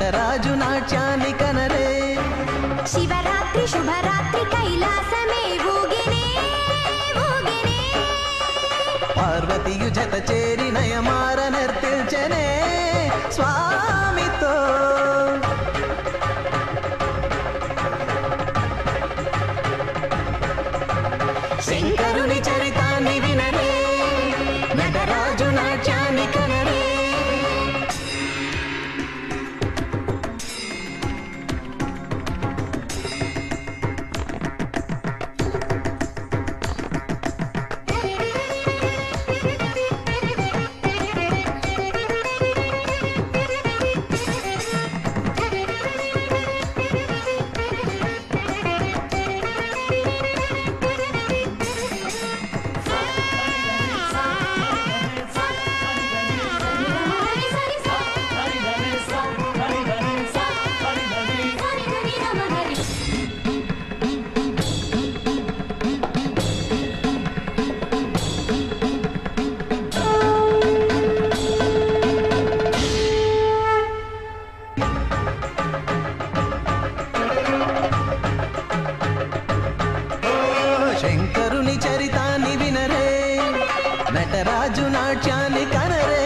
నటరాజు నాట్యాన్ని కనరే శివరాత్రి శుభరాత్రి కైలాసమే ఊగినే ఊగినే పార్వతియు జత చేరి నయమార నిర్తిల్చనే స్వామితో శంకరుని చరితాన్ని వినరే నటరాజు నాట్యాన్ని కనరే శంకరుని చరితాన్ని వినరే నటరాజు నాట్యాన్ని కనరే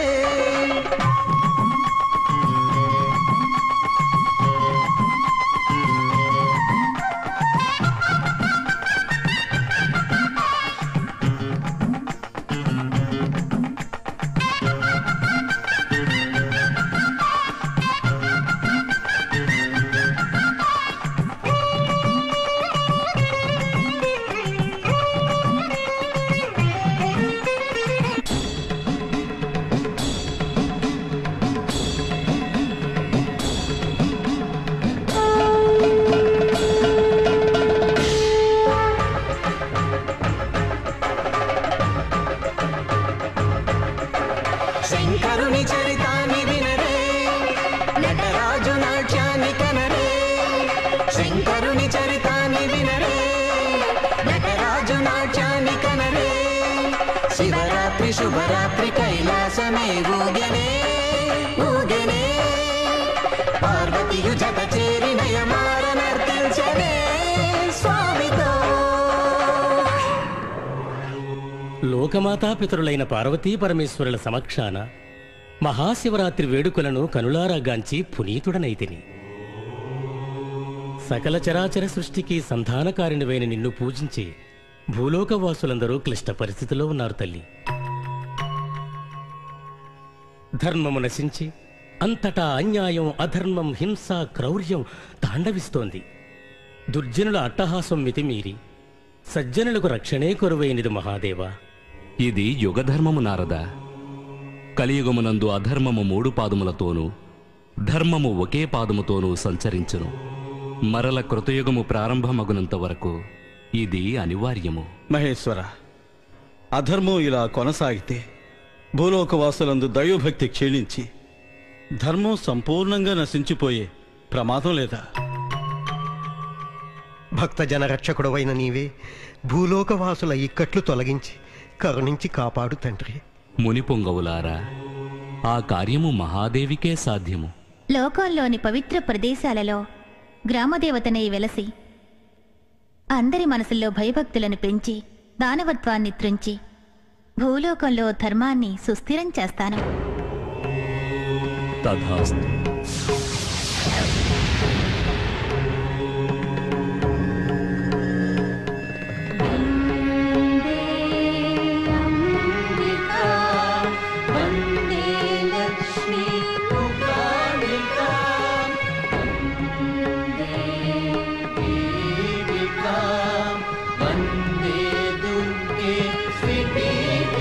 శంకరుని చరితాన్ని వినరే నటరాజు నాట్యాన్ని కనరే శంకరుని చరితాన్ని వినరే నటరాజు నాట్యాన్ని కనరే శివరాత్రి శుభరాత్రి కైలాసమే ఊగనే ఊగనే పార్వతియు జత చేరి నయమార నర్తించనే స్వామితో లోకమాతాపితరులైన పార్వతీ పరమేశ్వరుల సమక్షాన మహాశివరాత్రి వేడుకలను కనులారాగాంచి పునీతుడనైతిని సకల చరాచర సృష్టికి సంధానకారిణివైన నిన్ను పూజించి భూలోకవాసులందరూ క్లిష్ట పరిస్థితిలో ఉన్నారు తల్లి ధర్మము నశించి అంతటా అన్యాయం అధర్మం హింస క్రౌర్యం తాండవిస్తోంది దుర్జనుల అట్టహాసం మితిమీరి సజ్జనులకు రక్షణే కొరువైనది మహాదేవా ఇది యుగధర్మము నారద కలియుగమునందు అధర్మము మూడు పాదములతోనూ ధర్మము ఒకే పాదముతోనూ సంచరించును మరల కృతయుగము ప్రారంభమగునంత వరకు ఇది అనివార్యము మహేశ్వర అధర్మం ఇలా కొనసాగితే భూలోకవాసులందు దైవభక్తి క్షీణించి ధర్మం సంపూర్ణంగా నశించిపోయే ప్రమాదం లేదా భక్తజన రక్షకుడవైన నీవే భూలోకవాసుల ఇక్కట్లు తొలగించి కరుణించి కాపాడు తండ్రి మునిపొంగవులారా ఆ కార్యము మహాదేవికే సాధ్యము లోకంలోని పవిత్ర ప్రదేశాలలో గ్రామదేవతనై వెలసి అందరి మనసుల్లో భయభక్తులను పెంచి దానవత్వాన్ని త్రుంచి భూలోకంలో ధర్మాన్ని సుస్థిరం చేస్తాను తథాస్తు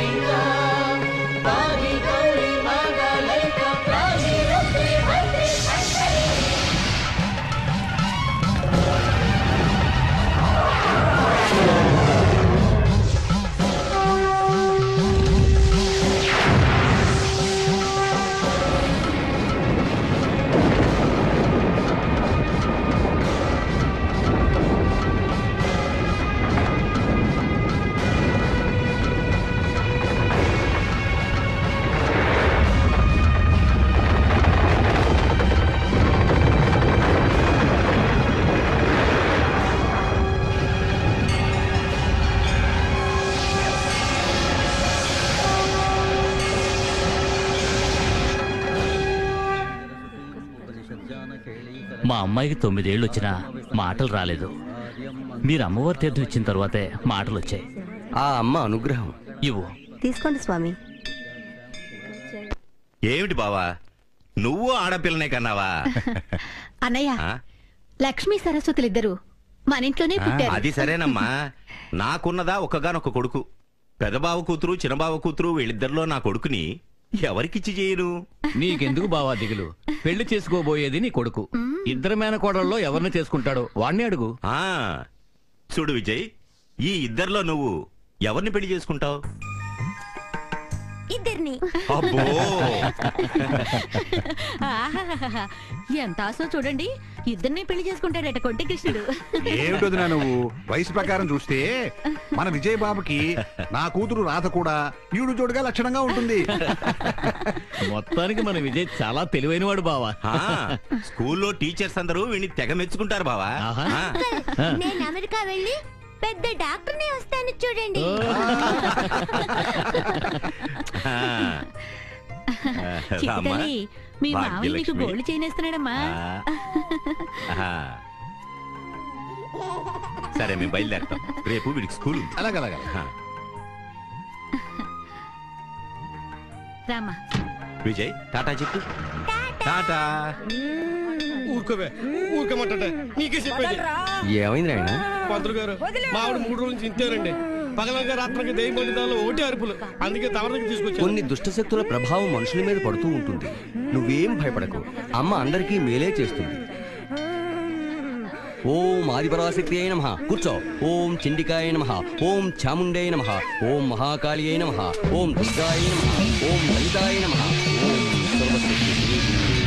శ్రీ మా అమ్మాయికి తొమ్మిదేళ్ళు వచ్చినా మాటలు రాలేదు మీరు అమ్మవారి తీర్థం ఇచ్చిన తర్వాతే మాటలు వచ్చాయి ఆ అమ్మ అనుగ్రహం ఇవ్వు తీసుకోండి స్వామి ఏమిటి బావా నువ్వు ఆడపిల్లనే కన్నావా అన్నయ్య ఆ? లక్ష్మీ సరస్వతులిద్దరూ మన ఇంట్లోనే పుట్టారు అది సరేనమ్మా నాకున్నదా ఒక్కగానొక్క కొడుకు పెదబావ కూతురు చిన్నబావ కూతురు వీళ్ళిద్దరిలో నా కొడుకుని ఎవరికిచ్చి చేయను నీకెందుకు బావా దిగులు పెళ్లి చేసుకోబోయేది నీ కొడుకు ఇద్దరు మేనకోడల్లో ఎవరిని చేసుకుంటాడో వాణ్ణి అడుగు ఆ చూడు విజయ్ ఈ ఇద్దరిలో నువ్వు ఎవరిని పెళ్లి చేసుకుంటావు ఇద్దరిని అబ్బో ఆహాహాహా. ఎంత ఆశో చూడండి ఇద్దరిని పెళ్లి చేసుకుంటాడట కొంటి కృష్ణుడు ఏమిటొదినా నువ్వు వయసు ప్రకారం చూస్తే మన విజయ్ బాబుకి నా కూతురు రాధ కూడా ఈడు జోడుగా లక్షణంగా ఉంటుంది మొత్తానికి మన విజయ్ చాలా తెలివైనవాడు బావా ఆ, స్కూల్లో టీచర్స్ అందరూ వీడిని తెగ మెచ్చుకుంటారు బావా ఆహా. ఆ, నేను అమెరికా వెళ్ళి పెద్ద డాక్టర్ని వస్తాను చూడండి ఆ. రామ్మా. చిటికలి మీ మావయ్య నీకు భాగ్యలక్ష్మి. గోల్డ్ చేయనేస్తున్నాడమ్మా ఆ. ఆహా. సరే మేము బయలుదేరుతాం రేపు వీడికి స్కూల్ ఉంది. అలాగలాగా ఆ. రామా విజయ్ టాటా చెప్పు టాటా ఊరుకోవే ఊరుకోమంటే నీకే చెప్పేది ఏమైంది ఆయన పంతులు గారు మా ఆవిడ మూడు రోజుల నుంచి ఇంతేనండి పగలగా రాత్రికి దెయ్యం పండితాలు ఒకటి అరుపులు అందుకే తమ దగ్గర తీసుకొచ్చాను కొన్ని దుష్టశక్తుల ప్రభావం మనుషుల మీద పడుతూ ఉంటుంది నువ్వేం భయపడకు అమ్మ అందరికీ మేలే చేస్తుంది ఓం ఆదిపరాశక్తి అయిన నమ కూర్చో ఓం చండికాయ నమ ఓం చాముండే నమ ఓం మహాకాళి అయిన నమ ఓం దుర్గాయ నమ ఓం లలితాయ నమ ఓం సర్వశక్తి శ్రీ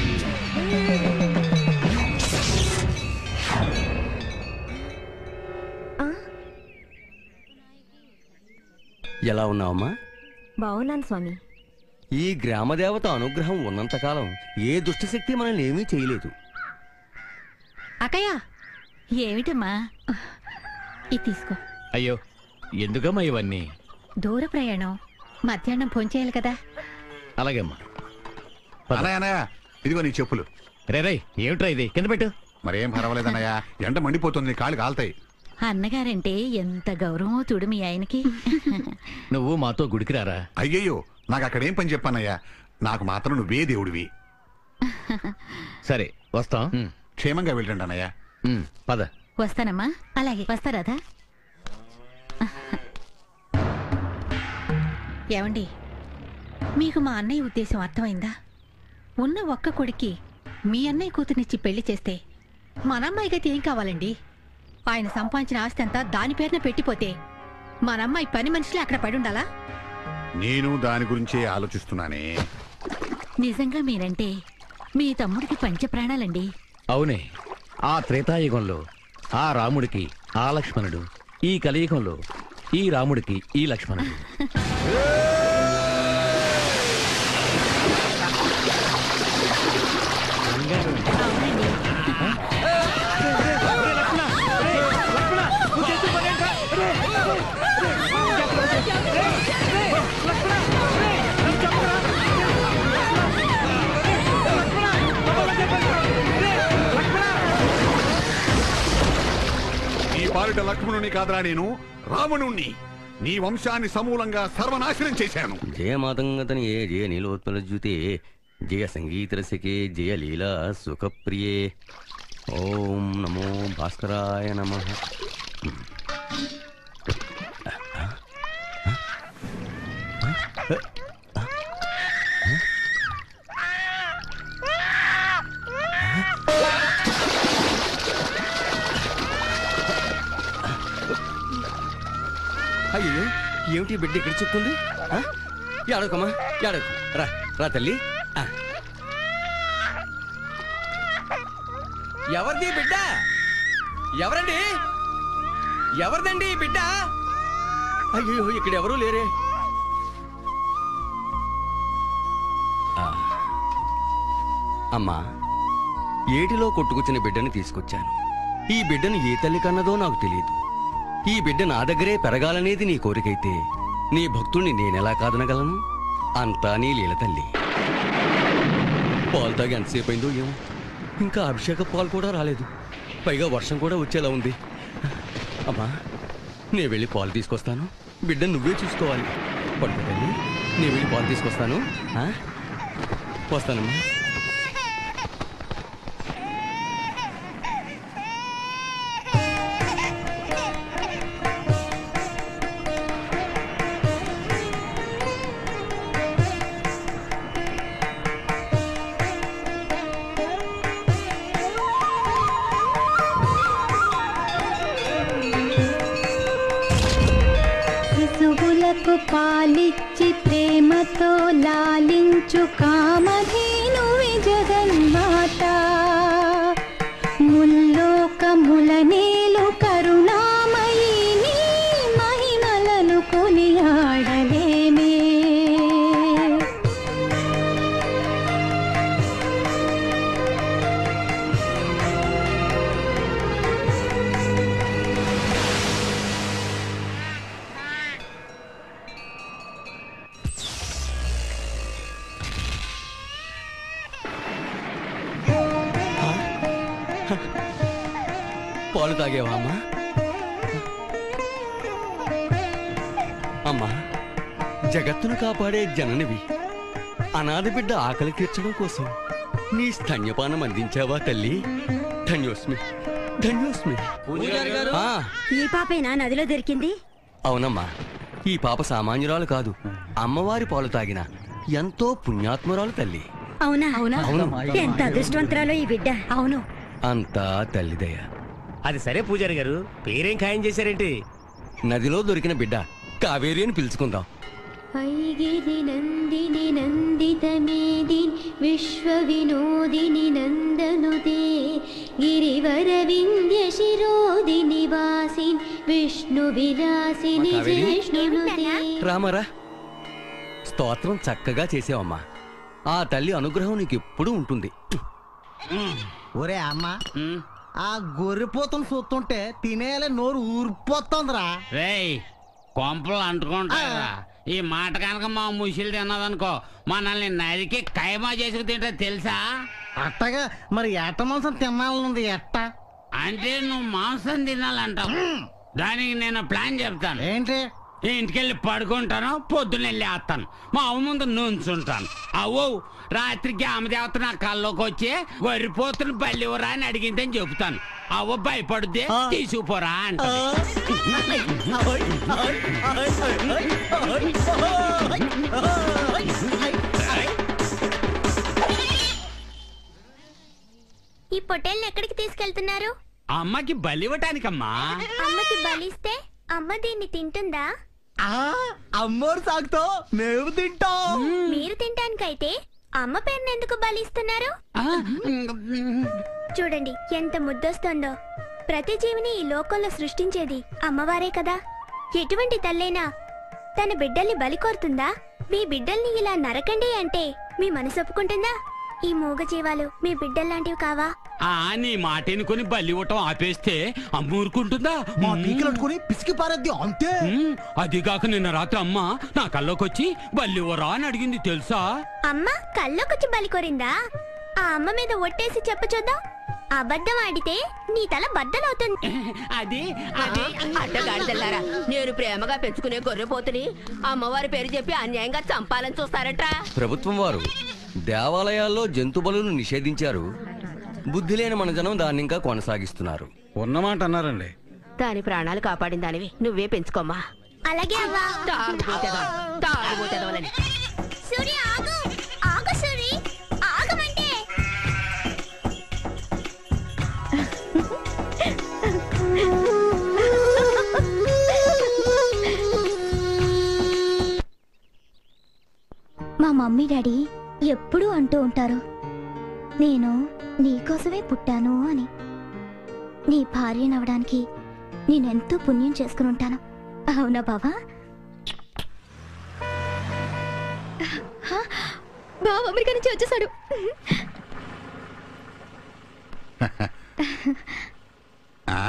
ఎలా ఉన్నావమ్మా బాగున్నాను స్వామి ఈ గ్రామదేవత అనుగ్రహం ఉన్నంతకాలం ఏ దుష్టశక్తి మనల్ని ఏమీ చేయలేదు అక్కయ్య ఏమిటమ్మా ఇది తీసుకో అయ్యో ఎందుకమ్మా ఇవన్నీ దూర ప్రయాణం మధ్యాహ్నం భోంచేయాలి కదా అలాగేమ్మా అనయ్య అనయ్య ఇదిగో నీ చెప్పులు రే రే ఏమిట్రా ఇది కింద పెట్టు మరేం పర్వాలేదన్నయ్య ఎండ మండిపోతుంది కాళ్ళు కాలుతాయి అన్నగారంటే ఎంత గౌరవమో చూడు మీ ఆయనకి నువ్వు మాతో గుడికి రారా అయ్యయ్యో నాకు అక్కడేం పని చెప్పానయ్యా నాకు మాత్రం నువ్వే దేవుడివి సరే వస్తాం ఉమ్, క్షేమంగా వెళ్ళండి అన్నయ్య ఉమ్, పద వస్తానమ్మా అలాగే వస్తారాదా ఏమండి మీకు మా అన్నయ్య ఉద్దేశం అర్థమైందా ఉన్న ఒక్క కొడుక్కి మీ అన్నయ్య కూతురినిచ్చి పెళ్లి చేస్తే మన అమ్మాయికి అయితే ఏం కావాలండి ఆయన సంపాదించిన ఆస్తి అంతా దాని పేరున పెట్టిపోతే మన అమ్మాయి పని మనుషులే అక్కడ పడి ఉండాలా నేను దాని గురించే ఆలోచిస్తున్నానే నిజంగా మీరంటే మీ తమ్ముడికి పంచ ప్రాణాలండి అవునే ఆ త్రేతాయుగంలో ఆ రాముడికి ఆ లక్ష్మణుడు ఈ కలియుగంలో ఈ రాముడికి ఈ లక్ష్మణుడు నీ పాలిట లక్ష్మణుని కాదరా నేను రావణుణ్ణి నీ వంశాన్ని సమూలంగా సర్వనాశనం చేశాను జయ మాతంగతని ఏ జయ నీలోత్పల జ్యుతే జయ సంగీత రసికే జయ లీలా సుఖప్రియే ఓం నమో భాస్కరాయ నమ అయ్యో ఏమిటి బిడ్డ ఇక్కడ చెప్తుంది ఏడకమ్మా ఏడకు రా రా తల్లి ఆ. ఎవరిది ఈ బిడ్డ ఎవరండి ఎవరిదండి ఈ బిడ్డ అయ్యో ఇక్కడ ఎవరూ లేరే ఆ. అమ్మా ఏటిలో కొట్టుకొచ్చిన బిడ్డని తీసుకొచ్చాను ఈ బిడ్డను ఏ తల్లి కన్నదో నాకు తెలియదు ఈ బిడ్డ నా దగ్గరే పెరగాలనేది నీ కోరికైతే నీ భక్తుణ్ణి నేనెలా కాదనగలను అంతా నీ లీల తల్లి పాలు తాగి ఎంతసేపు అయిందో ఏమో ఇంకా అభిషేక పాలు కూడా రాలేదు పైగా వర్షం కూడా వచ్చేలా ఉంది అమ్మా నేను వెళ్ళి పాలు తీసుకొస్తాను బిడ్డ నువ్వే చూసుకోవాలి పడుకో తల్లి నేను వెళ్ళి పాలు తీసుకొస్తాను ఆ? వస్తానమ్మా శిశువులకు పాలిచ్చి ప్రేమతో లాలించు కామధేను జగన్మాత ముల్లోకముల నేలు కరుణామయీ నీ మహిమలను కొనియాడలేమే పాలు తాగేవా అమ్మా అమ్మా జగత్తును కాపాడే జననివి అనాథ బిడ్డ ఆకలి తీర్చడం కోసం నీ స్తన్యపానం అందించావా తల్లి ధన్యోస్మి ధన్యోస్మి ఆ, ఈ పాపేనా నదిలో దొరికింది అవునమ్మా ఈ పాప సామాన్యురాలు కాదు అమ్మవారి పాలు తాగిన ఎంతో పుణ్యాత్మురాలు తల్లి అవునా అవును. ఎంత అదృష్టవంతురాలో ఈ బిడ్డ అవును అంతా తల్లిదయ అది సరే పూజారి గారు పేరేం ఖాయం చేశారేంటి నదిలో దొరికిన బిడ్డ కావేరి అని పిలుచుకుందాం ఐగిరి నందిని నందిత మేదిన్ విశ్వ వినోదిని నందనుదే గిరివర వింధ్య శిరోదిని వాసిన్ విష్ణు విలాసిని మా కావేరి? జిష్ణునుదే రామారా స్తోత్రం చక్కగా చేసావమ్మా ఆ తల్లి అనుగ్రహం నీకు ఎప్పుడూ ఉంటుంది ఒరే అమ్మ ఆ గొర్రెపోతను చూస్తుంటే తినేయాలి నోరు ఊరిపోతుందిరా రేయ్ కొంపలు అంటుకుంటారా ఈ మాట కనుక మా ముసిలు తిన్నదనుకో మనల్ని నరికి కైమా చేసుకు తింటే తెలుసా అట్టగా మరి ఎట్ట మాంసం తినాలనుంది ఎట్ట అంటే నువ్వు మాంసం తినాలంటావు దానికి నేను ప్లాన్ చెప్తాను ఏంటి ఇంటికెళ్ళి పడుకుంటాను పొద్దున్న వెళ్ళి వేస్తాను మా అవ్వ ముందు నుంచుంటాను అవ్వు రాత్రికి ఆమె దేవత నా కల్లోకి వచ్చి వరిపోతున్న బల్లి ఊరా అని అడిగిందని చెబుతాను అవ్వ భయపడుద్ది తీసుకుపోరా అంట ఈ పొట్టేల్ని ఎక్కడికి తీసుకెళ్తున్నారు అమ్మకి బలి ఇవ్వటానికమ్మా అమ్మకి బలిస్తే అమ్మ దీన్ని తింటుందా అమ్మోరు సాగుతో మేము తింటాం మీరు తినటానికైతే అమ్మ పేరుని ఎందుకు బలిస్తున్నారు చూడండి ఎంత ముద్దొస్తుందో ప్రతి జీవిని ఈ లోకంలో సృష్టించేది అమ్మవారే కదా ఎటువంటి తల్లైనా తన బిడ్డల్ని బలి కోరుతుందా మీ బిడ్డల్ని ఇలా నరకండి అంటే మీ మనసు ఒప్పుకుంటుందా ఈ మూగ జీవాలు మీ బిడ్డల్లాంటివి కావా ఆ నీ మాట ఎన్నుకొని బలి ఇవ్వటం ఆపేస్తే అమ్మ ఊరుకుంటుందా మా పీకలట్టుకుని పిసికి పారద్ది అంతే ఉమ్, అది కాక నిన్న రాత్రి అమ్మ నా కల్లోకి వచ్చి బల్లి ఇవ్వరా అని అడిగింది తెలుసా అమ్మ కళ్ళొకొచ్చి బలి కోరిందా ఆ అమ్మ మీద ఒట్టేసి చెప్పు చూద్దాం అబద్ధం ఆడితే నీ తల బద్దలవుతుంది అది అది అడ్డగాడిదల్లారా నేను ప్రేమగా పెంచుకునే గొర్రెపోతుని అమ్మవారి పేరు చెప్పి అన్యాయంగా చంపాలని చూస్తారట ప్రభుత్వం వారు దేవాలయాల్లో జంతు బలులను నిషేధించారు బుద్ధి లేని మన జనం దాన్ని ఇంకా కొనసాగిస్తున్నారు ఉన్నమాట అన్నారండి దాని ప్రాణాలు కాపాడిన దానివి నువ్వే పెంచుకోమ్మా అలాగే అవ్వా తాగుబోతేదవా తాగుబోతేదవలని సూరి ఆగు ఆగు సూరి ఆగమంటే మా మమ్మీ డాడీ ఎప్పుడూ అంటూ ఉంటారు నేను నీకోసమే పుట్టాను అని నీ భార్యనవడానికి నేనెంతో పుణ్యం చేసుకుని ఉంటాను అవునా బావా బావ అమెరికా నుంచి వచ్చేసాడు ఆ?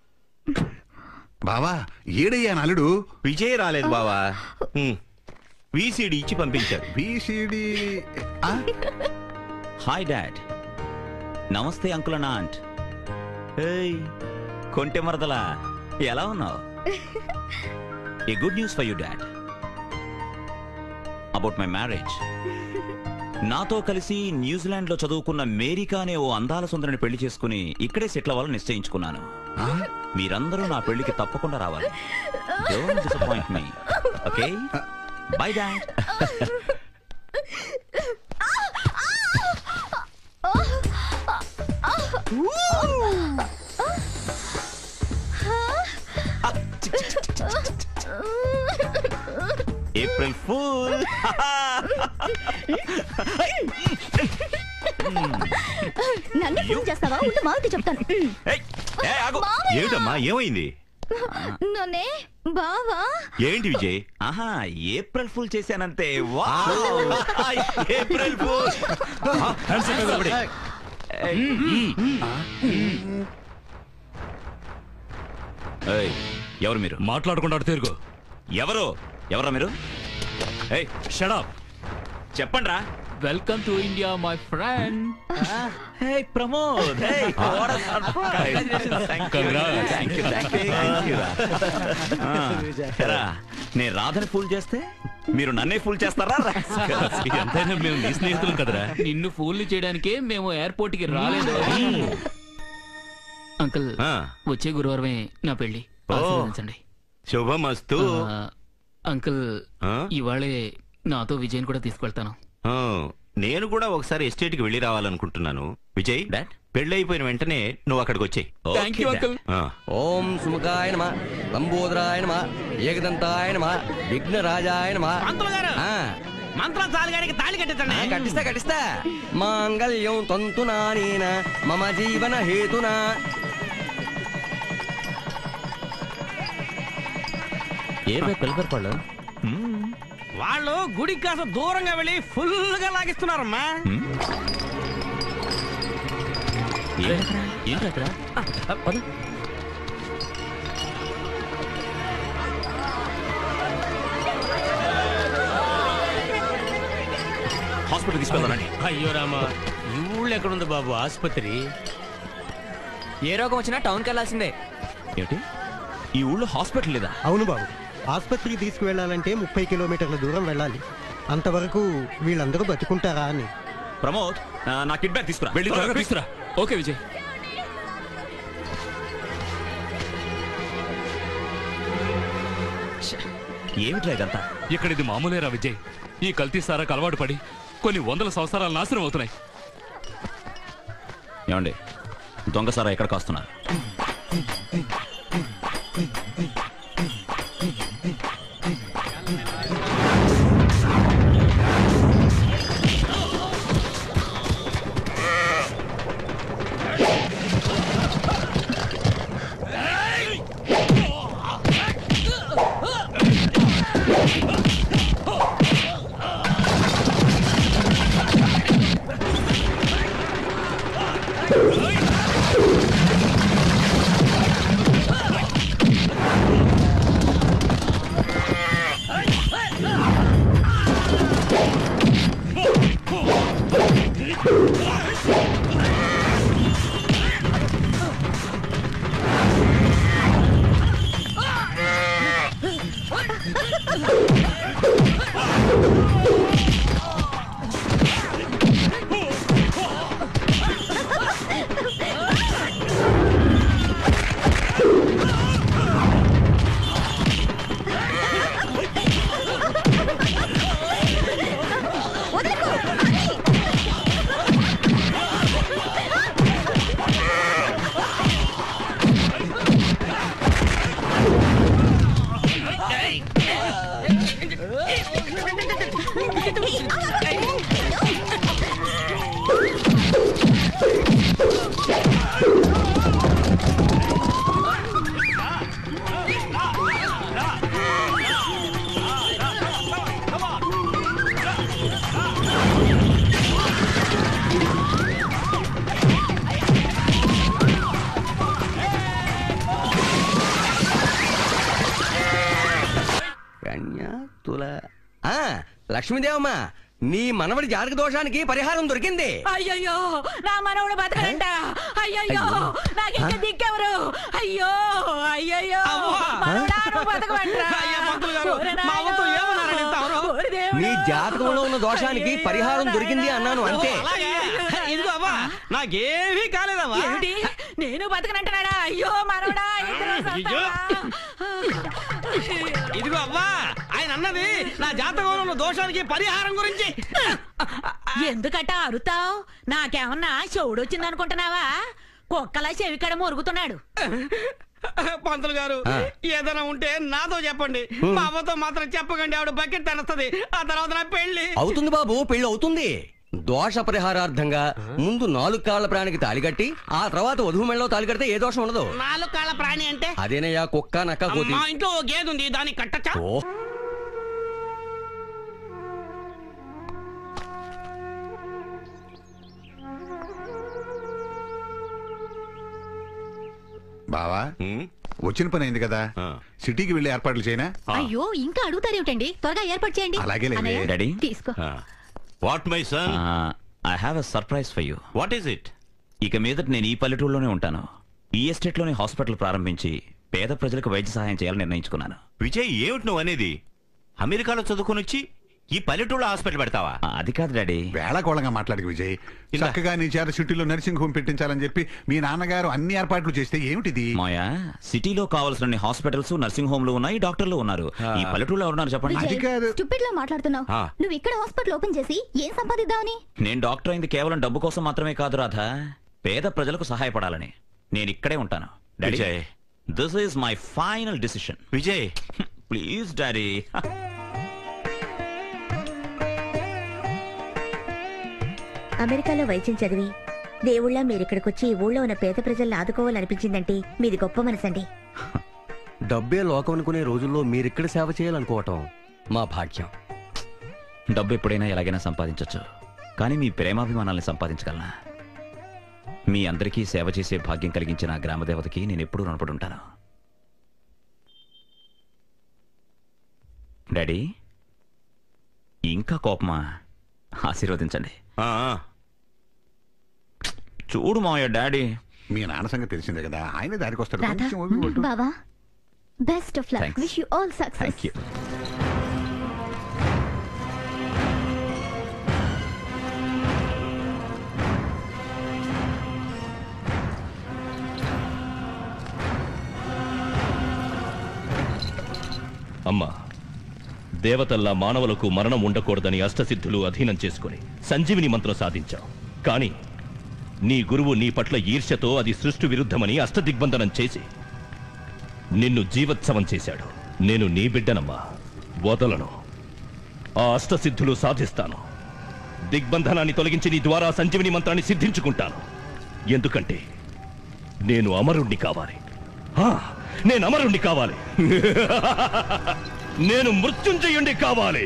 బావా ఏడయ్యా నలుడు విజయ్ రాలేదు బావా వీసీడీ ఇచ్చి పంపించారు వీసీడీ హాయ్ డాడ్ నమస్తే అంకుల్ అండ్ ఆంట్ ఏయ్ కొంటె మరదలా ఎలా ఉన్నావు a good news for you dad about my marriage నాతో కలిసి న్యూజిలాండ్ లో చదువుకున్న మేరీకా అనే ఓ అందాల సుందరిని పెళ్లి చేసుకుని ఇక్కడే సెటిల్ అవ్వాలని నిశ్చయించుకున్నాను మీరందరూ నా పెళ్లికి తప్పకుండా రావాలి don't disappoint me okay bye dad April fool నన్ను ఫోన్ చేస్తావా ఉంటే మావితే చెప్తాను ఏమిటమ్మా ఏమైంది నన్నే బావా ఏంటి విజయ్ ఆహా ఏప్రిల్ ఫుల్ చేశానంతే వా ఏప్రిల్ ఫూల్ ఏయ్, ఎవరు మీరు మాట్లాడకుండా తిరుగు ఎవరు ఎవరా మీరు ఏయ్ షడప్ చెప్పండి రా welcome to India my friend hey Pramod hey what a surprise thank you Congrats. Thank you thank you thank you ఎరా నేను రాధని ఫూల్ చేస్తే మీరు నన్నే ఫూల్ చేస్తారా ఎంతైనా మేము నీ స్నేహితులం కదరా నిన్ను ఫూల్ని చేయడానికే మేము ఎయిర్పోర్ట్ కి రాలేదు అంకుల్ వచ్చే గురువారమే నా పెళ్లి ఓ. ఆశీర్వదించండి శుభమస్తు ఆ, అంకుల్ ఆ? ఇవాళే నాతో విజయ్ కూడా తీసుకెళ్తాను ఆ, నేను కూడా ఒకసారి ఎస్టేట్ కి వెళ్ళి రావాలనుకుంటున్నాను విజయ్ పెళ్ళైపోయిన వెంటనే నువ్వు అక్కడికి వచ్చాయి Thank you, uncle. ఓం సుముఖాయ నమ లంబోదరాయ నమ ఏకదంతాయ నమ విఘ్నరాజాయ నమ పంతులు గారు ఆ, మంత్రం చాలు గారికి తాళి కట్టించండి ఆ, కట్టిస్తా కట్టిస్తా మాంగళ్యం తంతునా నేన మమ జీవన హేతునా ఏ పిల్లపరపాళ్ళు వాళ్ళు గుడికి కాస్త దూరంగా వెళ్ళి ఫుల్ గా లాగిస్తున్నారమ్మా ఏంటి అక్కడ పద హాస్పిటల్ తీసుకెళ్తానండి అయ్యో రామా ఈ ఊళ్ళో ఎక్కడుంది బాబు ఆసుపత్రి ఏ రోగం వచ్చినా టౌన్కి వెళ్ళాల్సిందే ఏంటి ఈ ఊళ్ళో హాస్పిటల్ లేదా అవును బాబు ఆసుపత్రికి తీసుకువెళ్ళాలంటే ముప్పై కిలోమీటర్ల దూరం వెళ్ళాలి అంతవరకు వీళ్ళందరూ బతుకుంటారా అని ప్రమోద్ ఆ, నా కిడ్ బ్యాగ్ తీసుకురా వెళ్ళి త్వరగా తీసుకురా ఓకే విజయ్ ఏమిట్రా ఇదంతా ఇక్కడ ఇది మామూలేరా విజయ్ ఈ కల్తీ సారాకు అలవాటు పడి కొన్ని వందల సంవత్సరాలు నాశనం అవుతున్నాయి ఏమండి దొంగసారా ఎక్కడ కాస్తున్నారు కన్యా తుల ఆ, లక్ష్మీదేవమ్మా నీ మనవడి జాతక దోషానికి పరిహారం దొరికింది అయ్యయ్యో నా మనవడు బతకడంట అయ్యయ్యో అయ్యో. నాకు ఇంకా దిక్కెవరు అయ్యో అయ్యయ్యో మనవడా, నువ్వు బతకమంటరా? ఓరి నాయనో. ఓరి దేవుడా. నీ జాతకంలో ఉన్న దోషానికి పరిహారం దొరికింది అన్నాను అంతే ఇదిగో అవ్వా నాకేమీ కాలేదమ్మా ఏమిటి నేను బతకనంటున్నాడా అయ్యో మనవడా ఇద్దరు అయ్యో. ఇదిగో అవ్వా ఆయన అన్నది నా జాతకంలో ఉన్న దోషానికి పరిహారం గురించి ఎందుకట అరుతావు నాకేమన్నా చెవుడు వచ్చింది అనుకుంటున్నావా కుక్కలా చెవికడ మురుగుతున్నాడు పంతులు గారు ఆ. ఏదైనా ఉంటే నాతో చెప్పండి హ్మ్. మా అవ్వతో మాత్రం చెప్పకండి ఆవిడ బకెట్ తెనస్తది ఆ తర్వాత నా పెళ్లి అవుతుంది బాబు పెళ్లి అవుతుంది దోష పరిహారార్థంగా ముందు నాలుగు కాళ్ల ప్రాణికి తాలి కట్టి ఆ తర్వాత వధువు మెళ్ళలో తాలి కడితే ఏ దోషం ఉండదు నాలుగు కాళ్ళ ప్రాణి అంటే అదేనయ్యా కుక్క నక్క కోతి మా ఇంట్లో ఓ గేదె ఉంది దానికి కట్టచ్చా ఓ బావా వచ్చిన పని అయింది కదా సిటీకి వెళ్ళి ఏర్పాట్లు చేయనా అయ్యో ఇంకా అడుగుతారేమిటండి త్వరగా ఏర్పాటు చేయండి అలాగే లేవే. అన్నయ్య, డాడీ తీసుకో what my son I have a surprise for you what is it ఇక మీదట నేను ఈ పల్లెటూరులోనే ఉంటాను ఈ ఎస్టేట్లోనే హాస్పిటల్ ప్రారంభించి పేద ప్రజలకు వైద్య సహాయం చేయాలని నిర్ణయించుకున్నాను విజయ్ ఏమిటి నువ్వు అనేది అమెరికాలో చదువుకొని వచ్చి ఈ పల్లెటూళ్ళ హాస్పిటల్ పెడతావా అది కాదు డాడీ వేళకోళంగా మాట్లాడి విజయ్ చక్కగా నీ చేత సిటీలో నర్సింగ్ హోమ్ పెట్టించాలని చెప్పి మీ నాన్నగారు అన్ని ఏర్పాట్లు చేస్తే ఏమిటిది మాయా సిటీలో కావాల్సిన హాస్పిటల్స్ నర్సింగ్ హోమ్లు ఉన్నాయి డాక్టర్లు ఉన్నారు ఈ పల్లెటూరులో ఎవరున్నారు చెప్పండి స్టూపిడ్ లో మాట్లాడుతున్నావు ఆ. నువ్వు ఇక్కడ హాస్పిటల్ ఓపెన్ చేసి ఏం సంపాదిద్దామని నేను డాక్టర్ అయింది కేవలం డబ్బు కోసం మాత్రమే కాదు రాధా పేద ప్రజలకు సహాయపడాలని నేను ఇక్కడే ఉంటాను daddy Vijay. This is my final decision Vijay please daddy అమెరికాలో వైద్యం చదివి దేవుళ్ళ మీరిక్కడికొచ్చి ఈ ఊళ్ళో ఉన్న పేద ప్రజల్ని ఆదుకోవాలనిపించిందంటే మీది గొప్ప మనసండి డబ్బే లోకం అనుకునే రోజుల్లో మీరిక్కడ సేవ చేయాలనుకోవటం మా భాగ్యం డబ్బు ఎప్పుడైనా ఎలాగైనా సంపాదించవచ్చు కానీ మీ ప్రేమాభిమానాల్ని సంపాదించగలనా మీ అందరికీ సేవ చేసే భాగ్యం కలిగించిన ఆ గ్రామదేవతకి నేను ఎప్పుడూ రుణపడి ఉంటాను డాడీ ఇంకా కోపమా ఆశీర్వదించండి చూడు మావయ్య డాడీ మీ నాన్న సంగతి తెలిసిందే కదా ఆయన దారికి వస్తాడు రాధా కొంచెం ఓపిక పట్టు. బావా best of luck Thanks. Wish you all success thank you అమ్మా దేవతల్లా మానవులకు మరణం ఉండకూడదని అష్టసిద్ధులు అధీనం చేసుకుని సంజీవిని మంత్రం సాధించాం కానీ నీ గురువు నీ పట్ల ఈర్ష్యతో అది సృష్టి విరుద్ధమని అష్టదిగ్బంధనం చేసి నిన్ను జీవోత్సవం చేశాడు నేను నీ బిడ్డనమ్మా వదలను ఆ అష్టసిద్ధులు సాధిస్తాను దిగ్బంధనాన్ని తొలగించి నీ ద్వారా సంజీవిని మంత్రాన్ని సిద్ధించుకుంటాను ఎందుకంటే నేను అమరుణ్ణి కావాలి ఆ, నేను అమరుణ్ణి కావాలి నేను మృత్యుంజయుణ్ణి కావాలి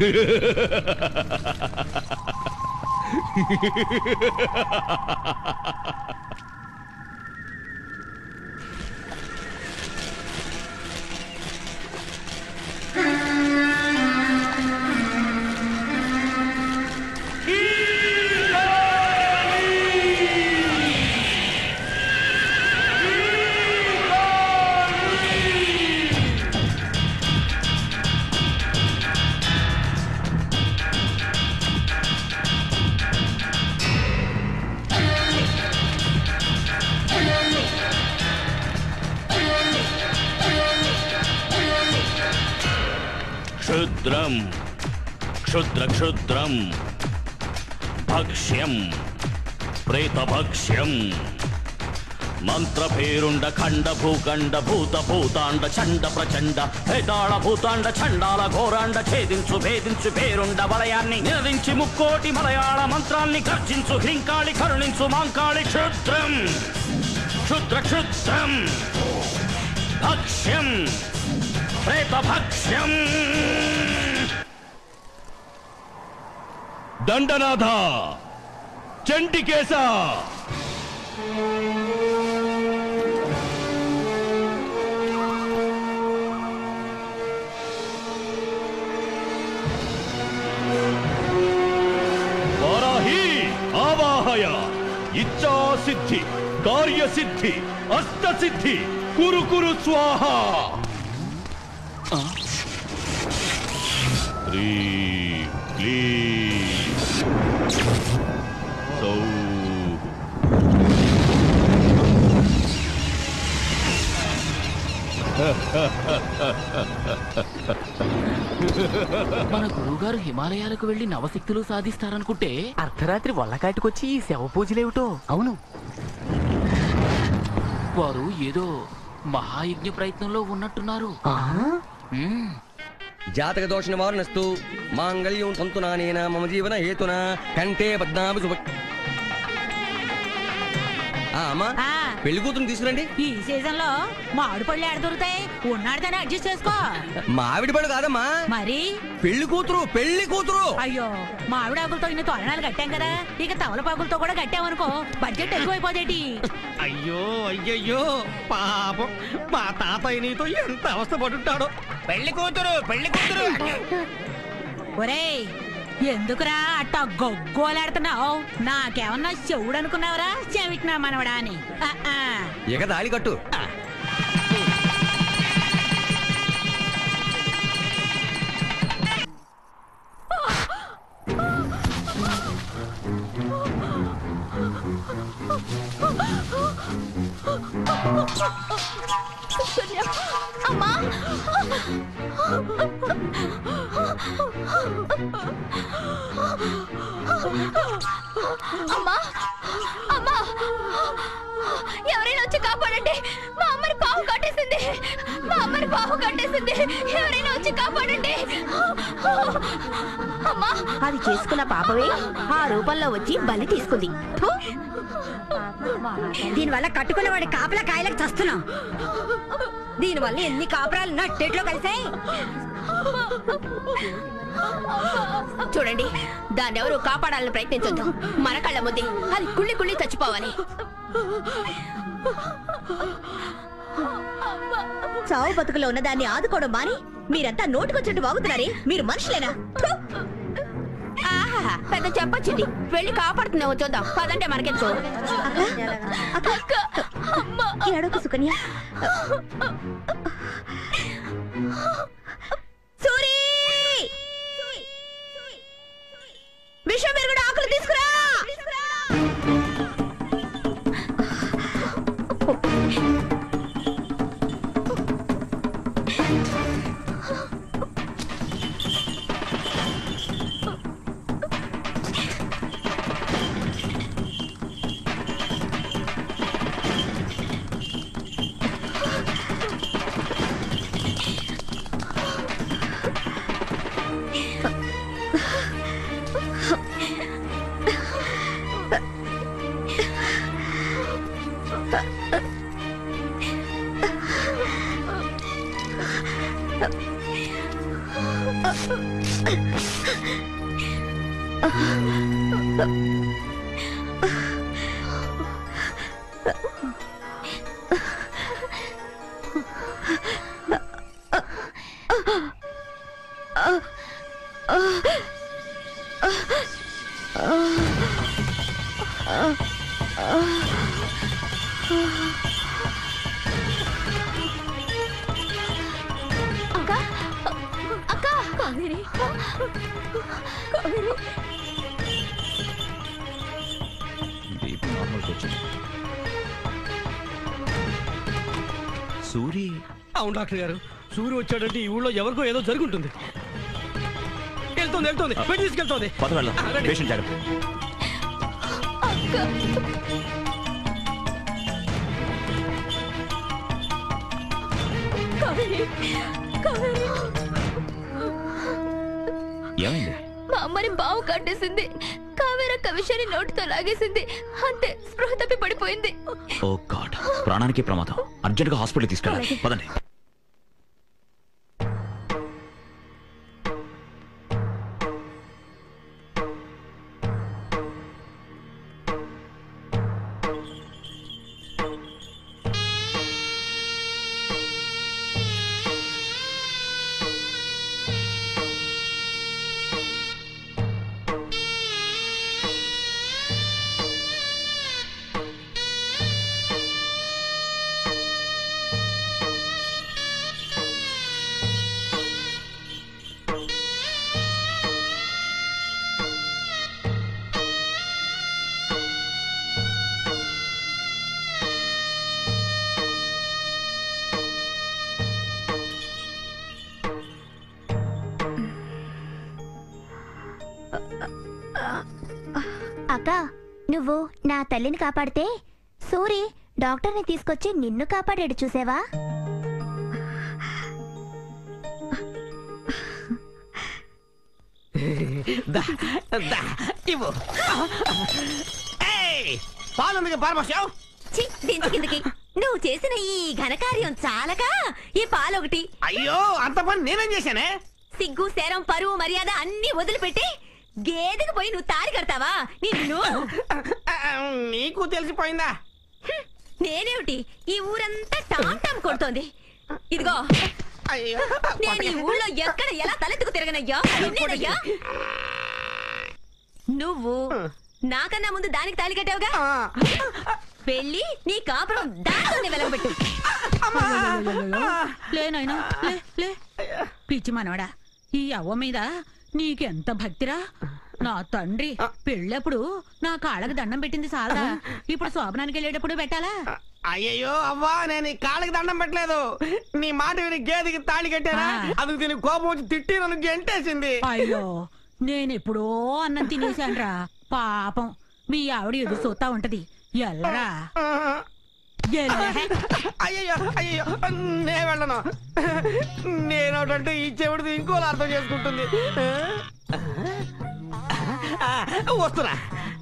క్షుద్రం క్షుద్ర క్షుద్రం భక్ష్యం ప్రేతభక్ష్యం మంత్రభేరుండ ఖండ భూఖండ భూత భూతాండ చండ ప్రచండ భేతాళ భూతాండ చండాల ఘోరాండ ఛేదించు భేదించు పేరుండ వలయాన్ని నినదించి ముక్కోటి మలయాళ మంత్రాల్ని గర్జించు హ్రింకాళి కరుణించు మాంకాళి క్షుద్రం క్షుద్ర క్షుద్రం భక్ష్యం ప్రేతభక్ష్యం దండనాథ చండికేశ సిద్ధి కార్యసిద్ధి అష్టసిద్ధి కురు కురు స్వాహ హ్రీం క్లీం సౌః మన గురువుగారు హిమాలయాలకు వెళ్లి నవశక్తులు సాధిస్తారనుకుంటే అర్ధరాత్రి వల్లకాటికొచ్చి ఈ శవ పూజలేమిటో అవును వారు ఏదో మహాయజ్ఞ ప్రయత్నంలో ఉన్నట్టున్నారు మ్మ్. జాతక దోష నివారణస్తు మాంగళ్యం తంతునానేన మమ జీవన హేతున కంటే పద్నాభి శుభ ఆ, అమ్మా పెళ్లి కూతురు తీసుకురండి ఈ సీజన్ లో మామిడి పళ్ళు ఎడ దొరుకుతాయి ఉన్నాడితేనే అడ్జస్ట్ చేసుకో మామిడి పళ్ళు కాదమ్మా మరి పెళ్లి కూతురు పెళ్లి కూతురు అయ్యో మామిడి ఆకులతో ఇన్ని తోరణాలు కట్టాం కదా ఇక తమలపాకులతో కూడా కట్టామనుకో బడ్జెట్ ఎక్కువైపోదేటి అయ్యో అయ్యయ్యో పాపం మా తాతయ్య నీతో ఎంత అవస్థ పడుంటాడో పెళ్లి కూతురు పెళ్లి కూతురు ఒరేయ్ ఎందుకురా అట్ట గొగ్గోలాడుతున్నావు నాకేమన్నా చెవుడు అనుకున్నావురా చెవిటినా మనవడా అని ఆ, ఆ. ఇక తాళి కట్టు అమ్మా అమ్మా అమ్మా ఎవరైనా వచ్చి కాపాడండి మా అమ్మని పావు కట్టేసింది మా అమ్మని పావు కట్టేసింది ఎవరైనా వచ్చి కాపాడండి అమ్మా అది చేసుకున్న పాపమే ఆ రూపంలో వచ్చి బలి తీసుకుంది ఫు! దీనివల్ల కట్టుకున్న వాడి కాపలా కాయలకు చస్తున్నాం దీనివల్ల ఎన్ని కాపురాలు నట్టేట్లో కలిసాయి చూడండి దాన్ని ఎవరు కాపాడాలని ప్రయత్నించొద్దు మన కళ్ళ ముందే అది కుళ్ళి కుళ్ళి చచ్చిపోవాలి చావు బతుకులో ఉన్న దాన్ని ఆదుకోవడం మాని మీరంతా నోటుకొచ్చినట్టు వాగుతున్నారే మీరు మనుషులేనా ఫు! ఆహా పెద్ద చెప్పొచ్చింది వెళ్ళి కాపాడుతున్నావు చూద్దాం పదంటే మనకెందుకు ఏడోకు సుకన్య సూరి విషం మెరుగుడు ఆకులు తీసుకురా అక్క అక్క కావేరి కావేరి సూరి అవును డాక్టర్ గారు సూర్యు వచ్చాడంటే ఈ ఊళ్ళో ఎవరికో ఏదో జరుగుంటుంది వెళ్తుంది వెళ్తుంది పెట్టి తీసుకెళ్తుంది పద వెళ్దాం పేషెంట్ జాగ్రత్త కావేరి కావేరి ఏమైంది మా అమ్మని బావు కట్టేసింది కావేరక్క విషయాన్ని నోటితో లాగేసింది అంతే స్పృహ తప్పి పడిపోయింది ఓ గాడ్ ప్రాణానికి ప్రమాదం అర్జెంట్ గా హాస్పిటల్ తీసుకెళ్ళాలి పదండి ఆ రంగా నువ్వు నా తల్లిని కాపాడితే సూరి డాక్టర్ని తీసుకొచ్చి నిన్ను కాపాడాడు చూసావా దా, దా, ఇవ్వు ఏయ్, పాలెందుకు పారబోసావు చి, దించు కిందకి నువ్వు చేసిన ఈ ఘనకార్యం చాలగా ఈ పాలొకటి అయ్యో అంత పని నేనేం చేశానే సిగ్గు శరం పరువు మర్యాద అన్ని వదిలిపెట్టి గేదెకు పోయి నువ్వు తారి కడతావా నిన్ను నీకు తెలిసిపోయిందా హ్మ్, నేనేమిటి ఈ ఊరంతా టామ్ టామ్ కొడుతోంది ఇదిగో అయ్యో నేను ఈ ఊళ్ళో ఎక్కడ ఎలా తలెత్తుకు తిరగనయ్యా నిన్నేనయ్యా నువ్వు నాకన్నా ముందు దానికి తాళి కట్టావుగా వెళ్ళి నీ కాపురం దానితోనే వెలగబెట్టు లే నాయనా లే లే పిచ్చి మనవడా ఈ అవ్వ మీద నీకెంత భక్తిరా నా తండ్రి పెళ్ళప్పుడు నా కాళ్ళకి దండం పెట్టింది సాలదా ఇప్పుడు శోభనానికి వెళ్ళేటప్పుడు పెట్టాలా అయ్యయ్యో అవ్వా నేను ఈ కాళ్ళకి దండం పెట్టలేదు నీ మాట విని గేదెకి తాళి కట్టానా అందుకు దీని కోపం వచ్చి తిట్టి నన్ను గెంటేసింది అయ్యో నేనెప్పుడో అన్నం తినేశాన్రా పాపం మీ ఆవిడ ఎదురు చూస్తా ఉంటది ఎల్లరా ఎల్లే. అయ్యయ్యో అయ్యో నే వెళ్ళను నేనోటంటే ఈ చెవిడిది ఇంకోలా అర్థం చేసుకుంటుంది ఆ, వస్తున్నా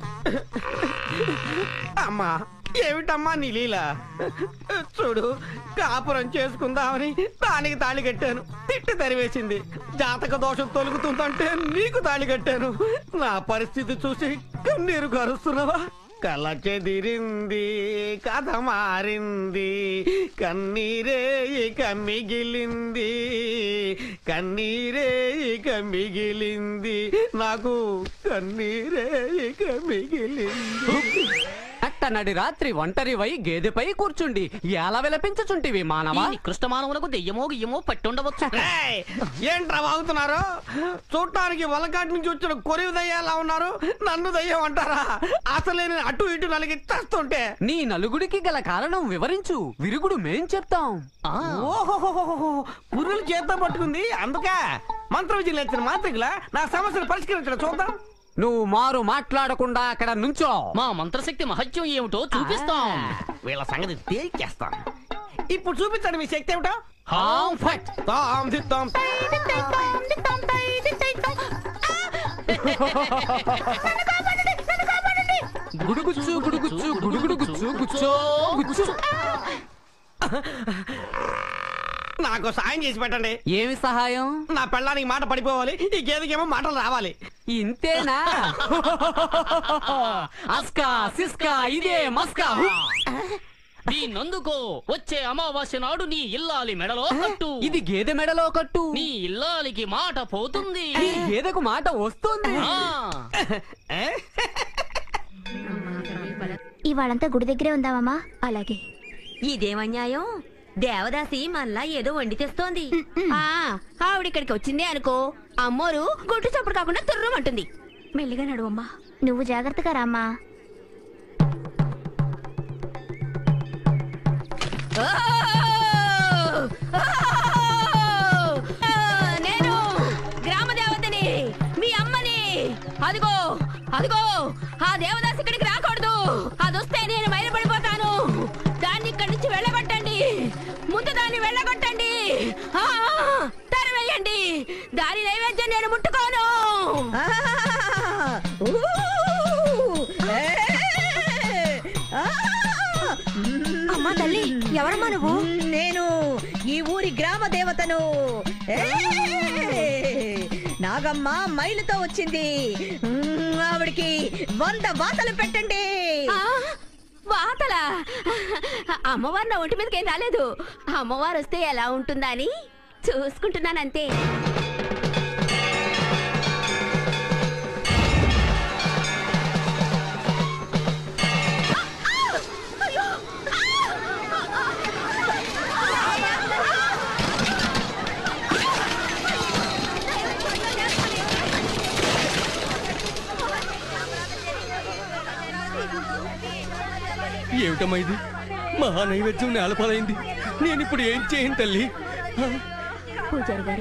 అమ్మా ఏమిటమ్మా నీ లీల చూడు కాపురం చేసుకుందామని దానికి తాళి కట్టాను తిట్టి తరివేసింది జాతక దోషం తొలుగుతుందంటే నీకు తాళి కట్టాను నా పరిస్థితి చూసి కన్నీరు కరుస్తున్నావా కల చెదిరింది కథ మారింది కన్నీరే ఇక మిగిలింది కన్నీరే ఇక మిగిలింది నాకు కన్నీరే ఇక మిగిలింది అట్టనడి రాత్రి ఒంటరి వై గేదెపై కూర్చుండి ఎలా విలపించుచుంటివి మానవా ఈ నికృష్ట మానవులకు దెయ్యమో గియ్యమో పట్టుండవచ్చు ఏయ్! ఏంట్రా వాగుతున్నారు చూడటానికి వలకాటి నుంచి వచ్చిన కొరివి దయ్యాలా ఉన్నారు నన్ను దయ్యం అంటారా అసలే నేను అటు ఇటు నలిగి చేస్తుంటే నీ నలుగుడికి గల కారణం వివరించు విరుగుడు మేం చెప్తాం ఓహోహోహోహో పుర్రులు చేత్తో పట్టుకుంది అందుకే మంత్ర విజయం లేచిన మాంత్రికుల నా సమస్యను పరిష్కరించడం చూద్దాం నువ్వు మారు మాట్లాడకుండా అక్కడ నుంచో మా మంత్రశక్తి మహత్యం ఏమిటో చూపిస్తాం వీళ్ళ సంగతి తేల్చేస్తాం ఇప్పుడు చూపించండి మీ శక్తి ఏమిటో హాం ఫట్ తాం దిత్తాం గుడుగుచ్చు గుడుగుచ్చు గుడుగుడు గుచ్చు గుచ్చో గుచ్చు నాకు సాయం చేసి పెట్టండి ఏమి సహాయం నా పెళ్ళానికి మాట పడిపోవాలి ఈ గేదెకేమో మాటలు రావాలి ఇంతేనా అస్కా సిస్కా ఇదే మస్కా దీన్నందుకో వచ్చే అమావాస్య నాడు నీ ఇల్లాలి మెడలో కట్టు ఇది గేదె మెడలో కట్టు నీ ఇల్లాలికి మాట పోతుంది ఈ గేదెకు మాట వస్తుంది ఆ. ఇవాళంతా గుడి దగ్గరే ఉందామమ్మా అలాగే ఇదేమన్యాయం దేవదాసి మళ్ళా ఏదో వండి తెస్తోంది ఆ ఆవిడిక్కడికి వచ్చిందే అనుకో అమ్మోరు గుట్టు చప్పుడు కాకుండా తుర్రమంటుంది మెల్లిగా నడువమ్మా నువ్వు జాగ్రత్తగా రామ్మా ఓ! ఓ! ఆ, నేను గ్రామ దేవతని మీ అమ్మని అదిగో అదిగో ఆ దేవదాసి ఇక్కడికి రాకూడదు అదొస్తే నేను మైలపడిపోతాను దాన్ని ఇక్కడి నుంచి వెళ్ళగొట్టండి ముందు దాన్ని వెళ్ళగొట్టండి ఆ, తరివేయండి దాని నైవేద్యం నేను ముట్టుకోను అమ్మా తల్లి ఎవరమ్మా నువ్వు నేను ఈ ఊరి గ్రామ దేవతను నాగమ్మ మైలుతో వచ్చింది మ్మ్, ఆవిడికి వంద వాతలు పెట్టండి వాతలా అమ్మవారు నా ఒంటి మీదకేం రాలేదు అమ్మవారు వస్తే ఎలా ఉంటుందా అని చూసుకుంటున్నానంతే ఏమిటమ్మా ఇది మహా నైవేద్యం నేలపాలైంది నేను ఇప్పుడు ఏం చేయను తల్లి పూజారి గారు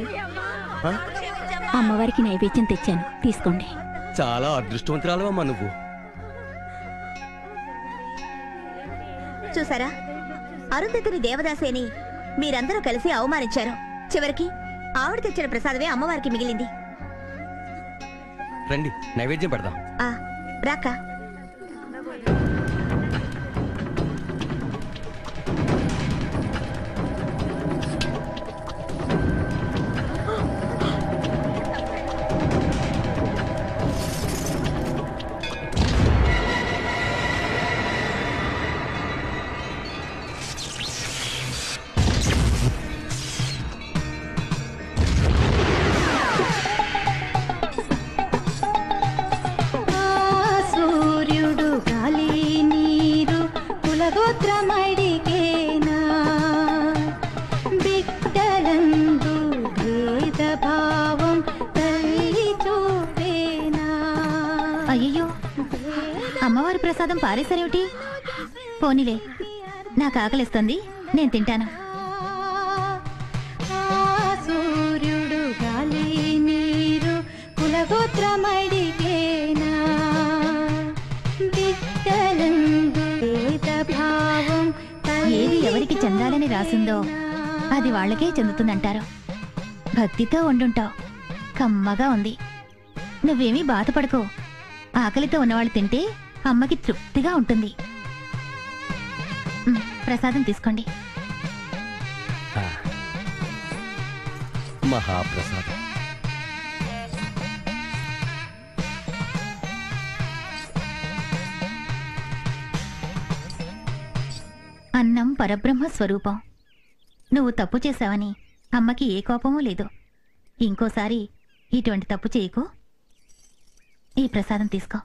అమ్మవారికి నైవేద్యం తెచ్చాను తీసుకోండి చాలా అదృష్టవంతురాలవమ్మా నువ్వు చూసారా అరుంధతిని దేవదాసేని మీరందరూ కలిసి అవమానించారు చివరికి ఆవిడ తెచ్చిన ప్రసాదమే అమ్మవారికి మిగిలింది రండి నైవేద్యం పెడదాం ఆ రాక సూర్యుడు గాలి నీరు కులగోత్రమడిగేనా బిడ్డలందు భేదభావం తల్లి చూపేనా అయ్యయ్యో అమ్మవారి ప్రసాదం పారేశారేమిటి పోనీలే నాకు ఆకలిస్తుంది నేను తింటాను ఆ సూర్యుడు గాలి నీరు కులగోత్రమడిగేనా బిడ్డలందు భేదభావం ఏది ఎవరికి చెందాలని రాసిందో అది వాళ్ళకే చెందుతుందంటారు భక్తితో వండుంటావు కమ్మగా ఉంది నువ్వేమీ బాధపడకో ఆకలితో ఉన్నవాళ్ళు తింటే అమ్మకి తృప్తిగా ఉంటుంది ఉమ్, ప్రసాదం తీసుకోండి మహాప్రసాదం అన్నం పరబ్రహ్మ స్వరూపం నువ్వు తప్పు చేశావని అమ్మకి ఏ కోపమూ లేదు ఇంకోసారి ఇటువంటి తప్పు చేయకు ఈ ప్రసాదం తీసుకో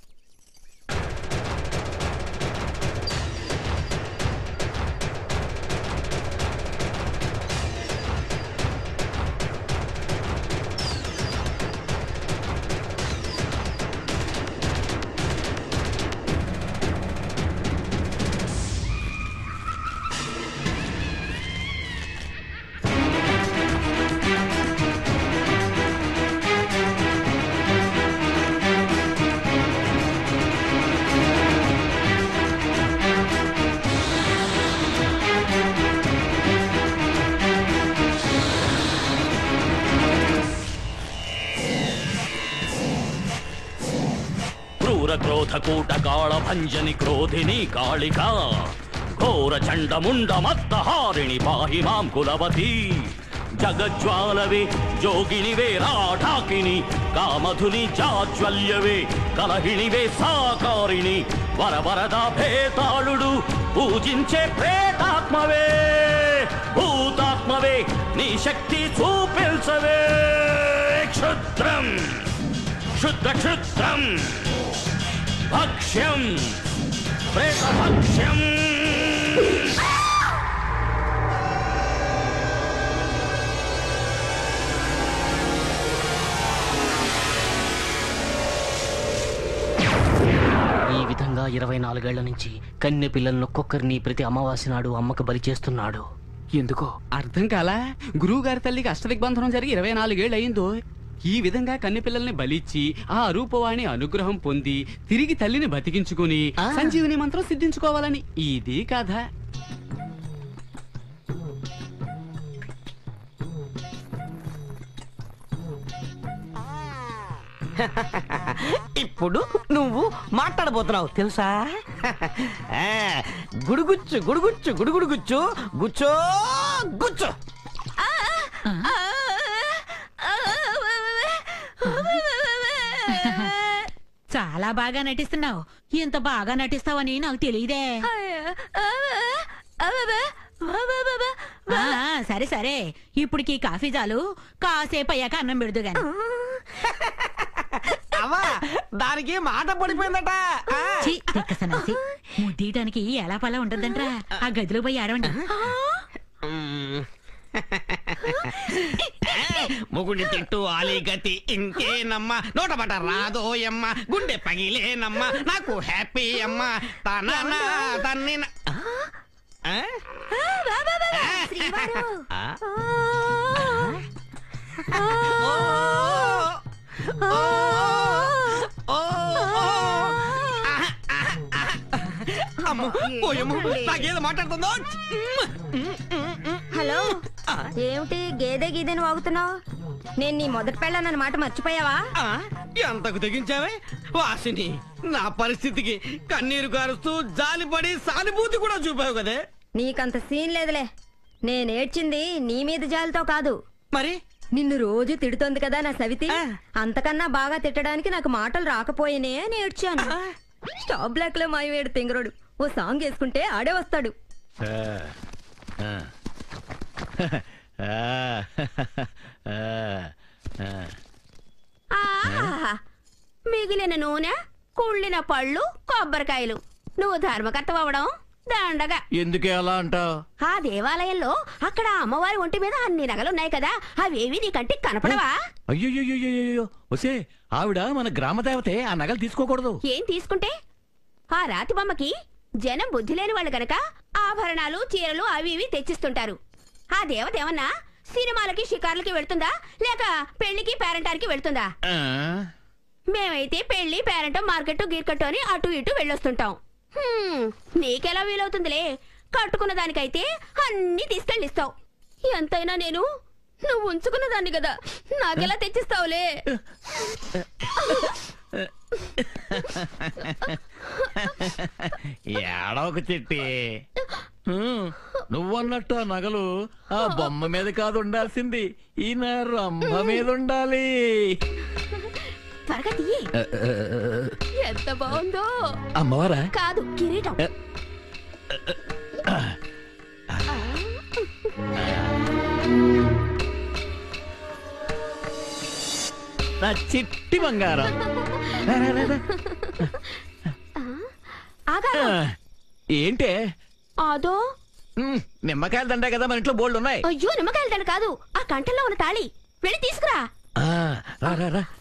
క్రూర క్రోధ కూట కాళ భంజని క్రోధిని కాళిక ఘోర చండ ముండ మత్త హారిణి పాహి మాం కులవతి జగజ్వాలవే జోగినివే రాఢాకిని కామధుని జాజ్వల్యవే కలహిణివే సాకారిణి వరవరద భేతాళుడు పూజించే ప్రేతాత్మవే భూతాత్మవే నీ శక్తి చూపిల్సవే క్షుద్రం క్షుద్ర క్షుద్రం భక్ష్యం ప్రేతభక్ష్యం ఈ విధంగా ఇరవై నాలుగేళ్ల నుంచి కన్నె పిల్లలను ఒక్కొక్కరిని ప్రతి అమావాస్య నాడు అమ్మకు బలి చేస్తున్నాడు ఎందుకో అర్థం కాలా గురువు గారి తల్లికి అష్టదిగ్బంధనం జరిగి ఇరవై నాలుగేళ్ళు అయిందో ఈ విధంగా కన్నె పిల్లల్ని బలిచ్చి ఆ అరూపవాణి అనుగ్రహం పొంది తిరిగి తల్లిని బతికించుకుని సంజీవిని మంత్రం సిద్ధించుకోవాలని ఇది కథ ఇప్పుడు నువ్వు మాట్లాడబోతున్నావు తెలుసా ఆ, గుడుగుచ్చు గుడుగుచ్చు గుడుగుడు గుచ్చు గుచ్చో గుచ్చు చాలా బాగా నటిస్తున్నావు ఇంత బాగా నటిస్తావని నాకు తెలియదే ఆ, సరే సరే ఇప్పటికి కాఫీ చాలు కాసేపు అయ్యాక అన్నం పెడదు గాని అవ్వా దానికి మాట పడిపోయిందట ఆ. ఛీ, తిక్క సన్నాసి. ముద్దీయటానికి ఎలా పలా ఉంటుందంట్రా ఆ గదిలో పోయి ఆడవండి మొగుడి తిట్టు ఆలి గతి ఇంకేనమ్మా నోట పట రాదోయమ్మ గుండె పగిలేనమ్మా నాకు హ్యాపీ అమ్మ తన తన్ని ఓయమ్మ ఓయమ్మ నాకేదో మాట్లాడుతుందో హలో ఏమిటి గేదె గీదెని వాగుతున్నావు నేను నీ మొదటి పెళ్ళానన్న మాట మర్చిపోయావా ఎంతకు తెగించావే వాసిని నా పరిస్థితికి కన్నీరు కారుస్తూ జాలిపడి సానుభూతి కూడా చూపావు కదే నీకంత సీన్ లేదులే నేను ఏడ్చింది నీ మీద జాలితో కాదు మరి నిన్ను రోజు తిడుతోంది కదా నా సవితి అంతకన్నా బాగా తిట్టడానికి నాకు మాటలు రాకపోయినే అని ఏడ్చాను స్టాప్ బ్లాక్ లో మాయవేడు తింగరోడు ఓ సాంగ్ వేసుకుంటే ఆడే వస్తాడు ఆహాహా. మిగిలిన నూనె కుళ్ళిన పళ్ళు కొబ్బరికాయలు నువ్వు ధర్మకర్త అవ్వడం దండగా ఎందుకే అలా అంటావు ఆ దేవాలయంలో అక్కడ అమ్మవారి ఒంటి మీద అన్ని నగలున్నాయి కదా అవేవి నీ కంటికి కనపడవా అయ్యో వసే ఆవిడ మన గ్రామ దేవతే ఆ నగలు తీసుకోకూడదు ఏం తీసుకుంటే ఆ రాతి బొమ్మకి జనం బుద్ధి లేని వాళ్ళు గనక ఆభరణాలు చీరలు అవి ఇవి తెచ్చిస్తుంటారు ఆ దేవత ఏమన్నా సినిమాలకి షికార్లకి వెళ్తుందా లేక పెళ్లికి పేరంటానికి వెళ్తుందా మేమైతే పెళ్లి పేరంటం మార్కెట్ గీర్కట్టు అని అటు ఇటు వెళ్ళొస్తుంటాం హ్మ్, నీకెలా వీలవుతుందిలే కట్టుకున్న దానికైతే అన్ని తీసుకెళ్ళిస్తావు ఎంతైనా నేను నువ్వు ఉంచుకున్న దాన్ని కదా నాకెలా తెచ్చిస్తావులే ఏడవక చెట్టి హ్మ్, నువ్వన్నట్టు ఆ నగలు ఆ బొమ్మ మీద కాదు ఉండాల్సింది ఈయన రంభ మీద ఉండాలి త్వరగా తీయి ఎంత బాగుందో అమ్మవారా కాదు కిరీటం నా చిట్టి బంగారం రా, రా, రా, రా. ఆగా ఆ, ఏంటే అదో ఉమ్, నిమ్మకాయలు దండే కదా మన ఇంట్లో బోల్డ్ ఉన్నాయి అయ్యో నిమ్మకాయల దండ కాదు ఆ కంటల్లో ఉన్న తాళి వెళ్ళి తీసుకురా ఆ, రా రా రా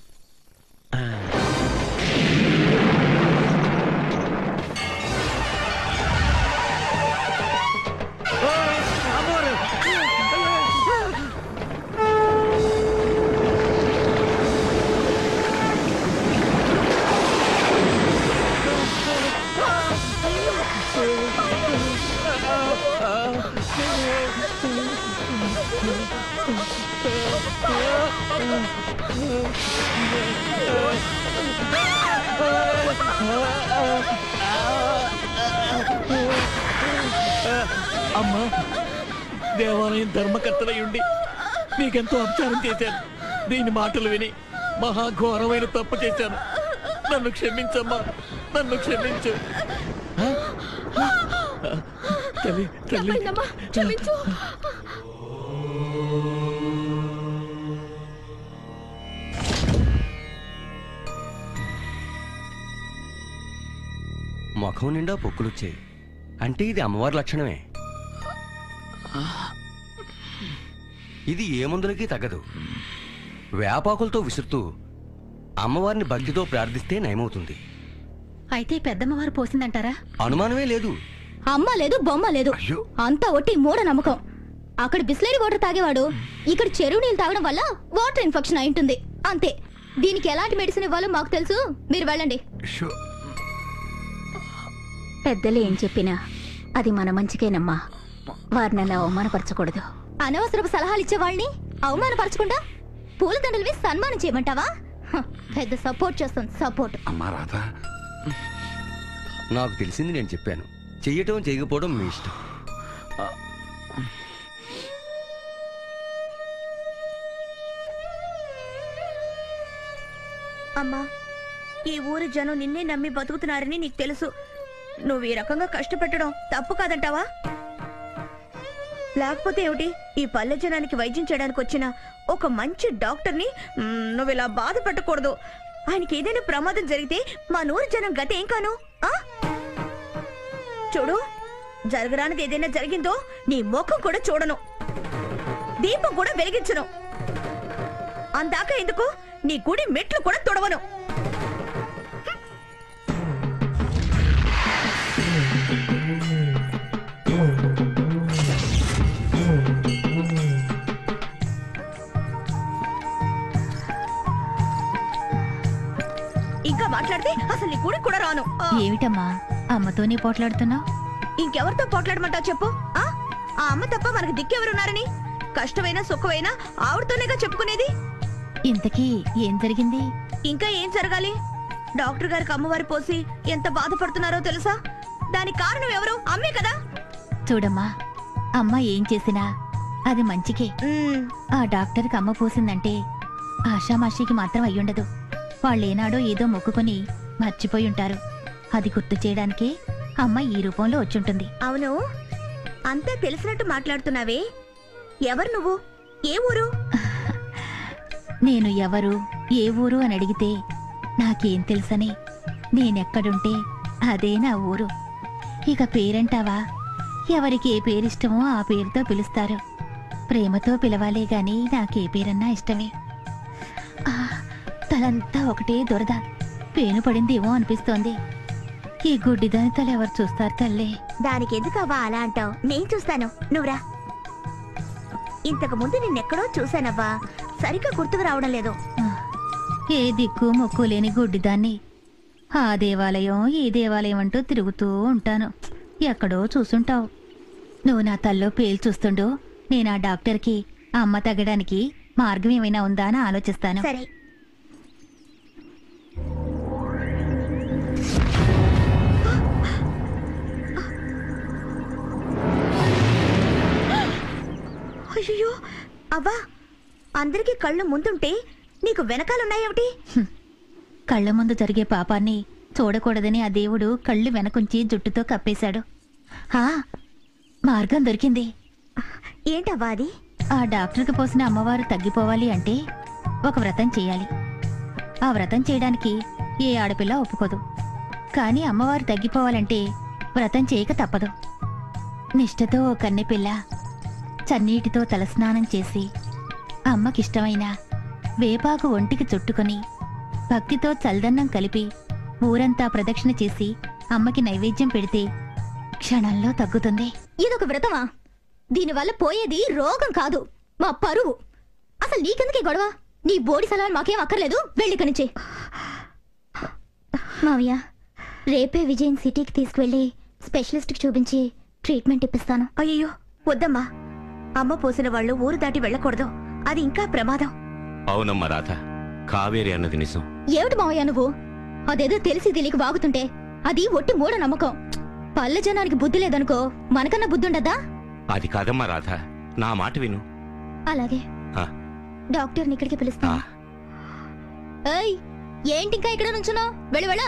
అమ్మా దేవాలయం ధర్మకర్తలై ఉండి నీకెంతో అపచారం చేశాను దీని మాటలు విని మహాఘోరమైన తప్పు చేశాను నన్ను క్షమించమ్మా నన్ను క్షమించు ఆ? ఆ, తల్లి తల్లి తప్పైందమ్మా క్షమించు ముఖం నిండా పొక్కులొచ్చాయి అంటే ఇది అమ్మవారి లక్షణమే ఇది ఏ మందులకి తగ్గదు వేపాకులతో విసురుతూ అమ్మవారిని భక్తితో ప్రార్థిస్తే నయమవుతుంది అయితే పెద్దమ్మవారు పోసిందంటారా అనుమానమే లేదు అమ్మ లేదు బొమ్మ లేదు అంతా ఒట్టి మూఢ నమ్మకం అక్కడ బిస్లరీ వాటర్ తాగేవాడు ఇక్కడ చెరువు నీళ్ళు తాగడం వల్ల వాటర్ ఇన్ఫెక్షన్ అయి ఉంటుంది అంతే దీనికి ఎలాంటి మెడిసిన్ ఇవ్వాలో మాకు తెలుసు మీరు వెళ్ళండి పెద్దలు ఏం చెప్పినా అది మన మంచికేనమ్మా వారిని అలా అవమానపరచకూడదు అనవసరపు సలహాలు ఇచ్చే వాళ్ళని అవమానపరచకుండా పూలదండలు వేసి సన్మానం చేయమంటావా హ, పెద్ద సపోర్ట్ చేస్తాను సపోర్ట్ అమ్మా రాధా నాకు తెలిసింది నేను చెప్పాను చెయ్యటం చేయకపోవడం మీ ఇష్టం అమ్మా ఈ ఊరి జనం నిన్నే నమ్మి బతుకుతున్నారని నీకు తెలుసు నువ్వు ఈ రకంగా కష్టపెట్టడం తప్పు కాదంటావా లేకపోతే ఏమిటి ఈ పల్లె జనానికి వైద్యం చేయడానికి వచ్చిన ఒక మంచి డాక్టర్ని మ్, నువ్వు ఇలా బాధ పెట్టకూడదు ఆయనకి ఏదైనా ప్రమాదం జరిగితే మా నూరు జనం గతి ఏం కాను ఆ? చూడు జరగరానిది ఏదైనా జరిగిందో నీ ముఖం కూడా చూడను దీపం కూడా వెలిగించను అందాక ఎందుకు నీ గుడి మెట్లు కూడా తొడవను ఇంకా మాట్లాడితే అసలు నీ గుడికి కూడా రాను ఆ. ఏమిటమ్మా అమ్మతోనే పోట్లాడుతున్నావు ఇంకెవరితో పోట్లాడమంటావు చెప్పు ఆ ఆ అమ్మ తప్ప మనకు దిక్కెవరున్నారని కష్టమైనా సుఖమైనా ఆవిడతోనేగా చెప్పుకునేది ఇంతకీ ఏం జరిగింది ఇంకా ఏం జరగాలి డాక్టర్ గారికి అమ్మవారి పోసి ఎంత బాధపడుతున్నారో తెలుసా దానికి కారణం ఎవరు అమ్మే కదా చూడమ్మా అమ్మ ఏం చేసినా అది మంచికే ఆ డాక్టర్కి అమ్మ పోసిందంటే ఆషామాషికి మాత్రం అయ్యుండదు వాళ్ళేనాడో ఏదో మొక్కుకొని మర్చిపోయి ఉంటారు అది గుర్తు చేయడానికే అమ్మ ఈ రూపంలో వచ్చుంటుంది అవును అంతా తెలిసినట్టు మాట్లాడుతున్నావే ఎవరు నువ్వు ఏ ఊరు నేను ఎవరు ఏ ఊరు అని అడిగితే నాకేం తెలుసని నేనెక్కడుంటే అదే నా ఊరు ఇక పేరంటావా ఎవరికి ఏ పేరిష్టమో ఆ పేరుతో పిలుస్తారు ప్రేమతో పిలవాలే గాని నాకే పేరన్నా ఇష్టమే ఆ, తలంతా ఒకటే దురద పేను పడిందేమో అనిపిస్తోంది ఈ గుడ్డిదాని తల ఎవరు చూస్తారు తల్లే దానికి ఎందుకు అవ్వా అలా అంటావు నేను చూస్తాను నువ్వురా ఇంతకు ముందు నిన్నెక్కడో చూశానవ్వా సరిగ్గా గుర్తుకు రావడం లేదు ఏ దిక్కు మొక్కు లేని గుడ్డిదాన్ని ఆ దేవాలయం ఈ దేవాలయం అంటూ తిరుగుతూ ఉంటాను ఎక్కడో చూసుంటావు నువ్వు నా తల్లో పేలు చూస్తుండు నేను ఆ డాక్టర్కి ఆ అమ్మ తగ్గడానికి మార్గం ఏమైనా ఉందా అని ఆలోచిస్తాను సరే అయ్యో అవ్వా అందరికీ కళ్ళు ముందుంటే నీకు వెనకాలన్నాయేమిటి కళ్ళ ముందు జరిగే పాపాన్ని చూడకూడదని ఆ దేవుడు కళ్ళు వెనకుంచి జుట్టుతో కప్పేశాడు ఆ మార్గం దొరికింది ఏంటవ్వా అది ఆ డాక్టర్కి పోసిన అమ్మవారు తగ్గిపోవాలి అంటే ఒక వ్రతం చేయాలి ఆ వ్రతం చేయడానికి ఏ ఆడపిల్ల ఒప్పుకోదు కానీ అమ్మవారు తగ్గిపోవాలంటే వ్రతం చేయక తప్పదు నిష్ఠతో ఓ కన్నెపిల్ల చన్నీటితో తలస్నానం చేసి అమ్మకిష్టమైన వేపాకు ఒంటికి చుట్టుకొని భక్తితో చల్దన్నం కలిపి ఊరంతా ప్రదక్షిణ చేసి అమ్మకి నైవేద్యం పెడితే క్షణంలో తగ్గుతుంది ఇదొక వ్రతమా దీనివల్ల పోయేది రోగం కాదు మా పరువు అసలు నీకెందుకే గొడవ నీ బోడి సలహా మాకేం అక్కర్లేదు వెళ్ళి ఇక్కడి నుంచి మావయ్య రేపే విజయన్ సిటీకి తీసుకువెళ్ళి స్పెషలిస్ట్కి చూపించి ట్రీట్మెంట్ ఇప్పిస్తాను అయ్యో వద్దమ్మా అమ్మ పోసిన వాళ్ళు ఊరు దాటి వెళ్ళకూడదు అది ఇంకా ప్రమాదం అవునమ్మా రాధ కావేరి అన్నది నిజం ఏమిటి మావయ్య నువ్వు అదేదో తెలిసి తెలియక వాగుతుంటే అది ఒట్టి మూఢ నమ్మకం పల్లె జనానికి బుద్ధి లేదనుకో మనకన్నా బుద్ధి ఉండదా అది కాదమ్మా రాధ నా మాట విను అలాగే ఆ, డాక్టర్ని ఇక్కడికి పిలుస్తాను ఏయ్ ఏంటి ఇంకా ఇక్కడ నుంచున్నావు వెళ్ళి వెళ్ళా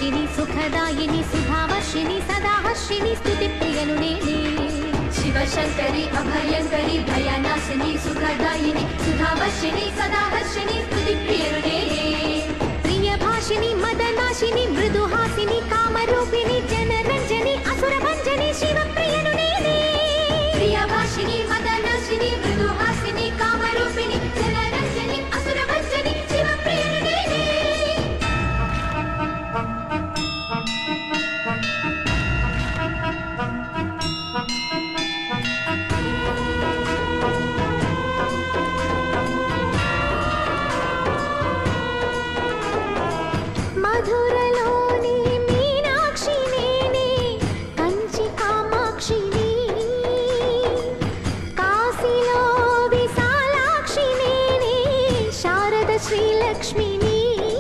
సుభాషిణి సుఖదాయిని సుధావర్షిణి సదాహర్షిణి స్తుతి ప్రియను నేనే శివశంకరి అభయంకరి భయనాశిని సుఖదాయిని సుధావర్షిణి సదాహర్షిని స్తుతి ప్రియను నేనే ప్రియభాషిని మదనాశిని మృదుహాసిని కామరూపిణి జనరంజని అసురభంజని శివప్రియను నేనే ప్రియభాషిని మదనాశిని మృదుహాసిని కామరూపిణి జనరంజని అసురభంజని శివప్రియను నేనే మధురలోని మీనాక్షి నేనే కంచి కామాక్షిని కాశీలో విశాలాక్షి నేనే శారద శ్రీలక్ష్మిని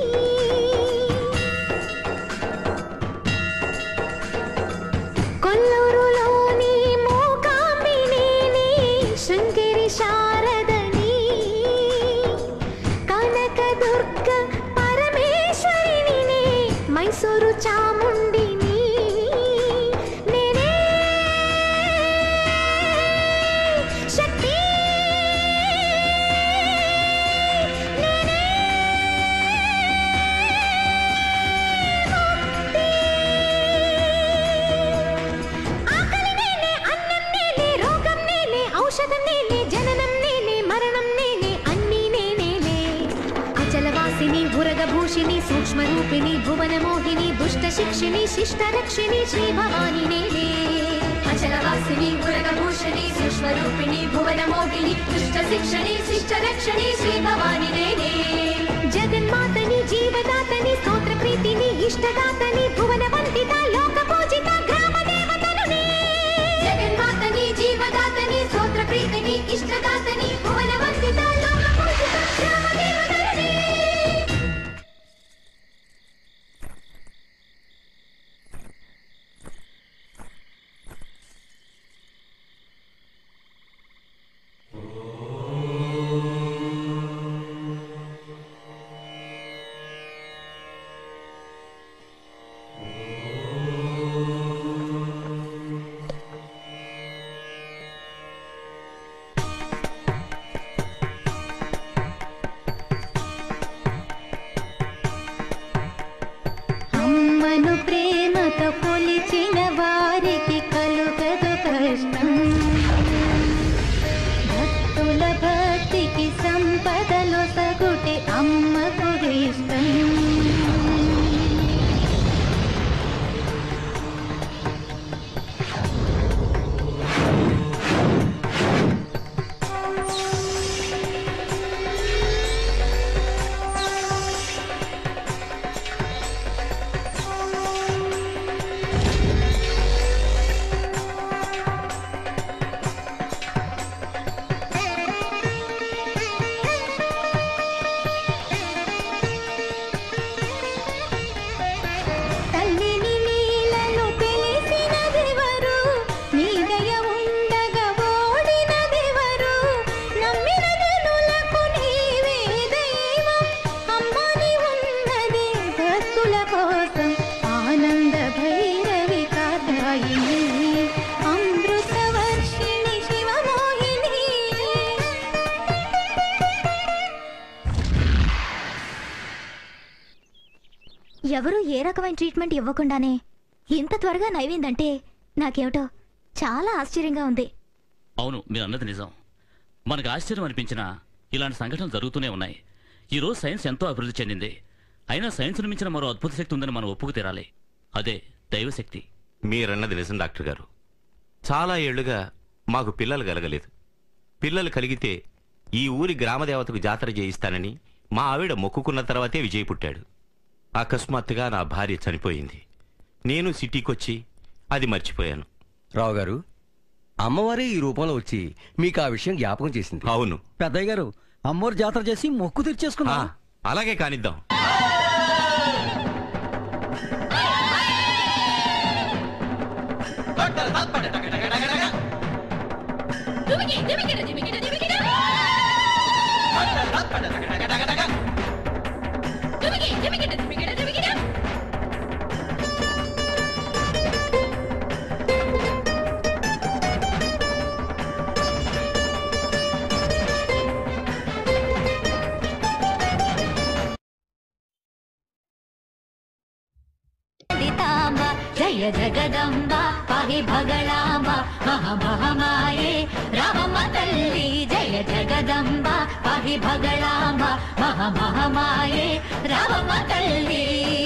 కొల్లూరులోని మూకాంబి నేనే శృంగేరి శారదని కనకదుర్గ పరమేశ్వరిని మైసూరు చాముండిని నేనే శక్తి ఆకలి నేనే అన్నం నేనే రోగం నేనే ఔషధం నేనే జననం నేనే మరణం నేనే అన్నీ నేనేలే అచలవాసిని ఉరగభూషిణి సూక్ష్మరూపిణి భువనమోహిని దుష్ట శిక్షిణి శిష్ట రక్షిణి శ్రీ భవాని నేనే అచలవాసిని ఉరగభూషిణి సూక్ష్మరూపిణి భువనమోహిని దుష్ట శిక్షణి శిష్ట రక్షణి శ్రీ భవాని నేనే జగన్మాతని జీవదాతని స్తోత్ర ప్రీతిని ఇష్టదాతని భువన వందిత లోక పూజిత గ్రామ దేవతను నే. జగన్మాతని జీవదాతని స్తోత్ర ప్రీతిని ఇష్టదాతని భువన వందిత లోక పూజిత గ్రామ దేవతను నే. అమ్మను ప్రేమతో కొలిచిన వారికి కలుగదు కష్టం భక్తుల భక్తికి సంపదలు సగుటి అమ్మకు ఇష్టం తల్లిని నీలను తెలిసినదెవరు నీ దయ ఉండగా ఓడినదెవరు నమ్మిన జనులకు నీవే దైవం అమ్మని ఉన్నది భక్తుల కోసం ఆనంద భైరవి కాదాయిని అమృత వర్షిణి శివమోహిని ఎవరు ఏ రకమైన ట్రీట్మెంట్ ఇవ్వకుండానే ఇంత త్వరగా నయమైందంటే నాకేమిటో చాలా ఆశ్చర్యంగా ఉంది అవును మీరు అన్నది నిజం మనకు ఆశ్చర్యం అనిపించిన ఇలాంటి సంఘటనలు జరుగుతూనే ఉన్నాయి ఈ రోజు సైన్స్ ఎంతో అభివృద్ధి చెందింది అయినా సైన్స్ను మించిన మరో అద్భుత శక్తి ఉందని మనం ఒప్పుకు తీరాలి అదే దైవశక్తి మీరన్నది నిజం డాక్టర్ గారు చాలా ఏళ్లుగా మాకు పిల్లలు కలగలేదు పిల్లలు కలిగితే ఈ ఊరి గ్రామదేవతకు జాతర చేయిస్తానని మా ఆవిడ మొక్కుకున్న తర్వాతే విజయ్ పుట్టాడు అకస్మాత్తుగా నా భార్య చనిపోయింది నేను సిటీకొచ్చి అది మర్చిపోయాను రావు గారు అమ్మవారే ఈ రూపంలో వచ్చి మీకు ఆ విషయం జ్ఞాపకం చేసింది అవును పెద్దయ్య గారు అమ్మోరు జాతర చేసి మొక్కు తీర్చేసుకున్నా అలాగే కానిద్దాం జయ జగదంబ పాహి భగళాంబ మహ మహమాయే రామమ్మ తల్లి జయ జగదంబ పాహి భగళాంబ మహ మహమాయే రామమ్మ తల్లి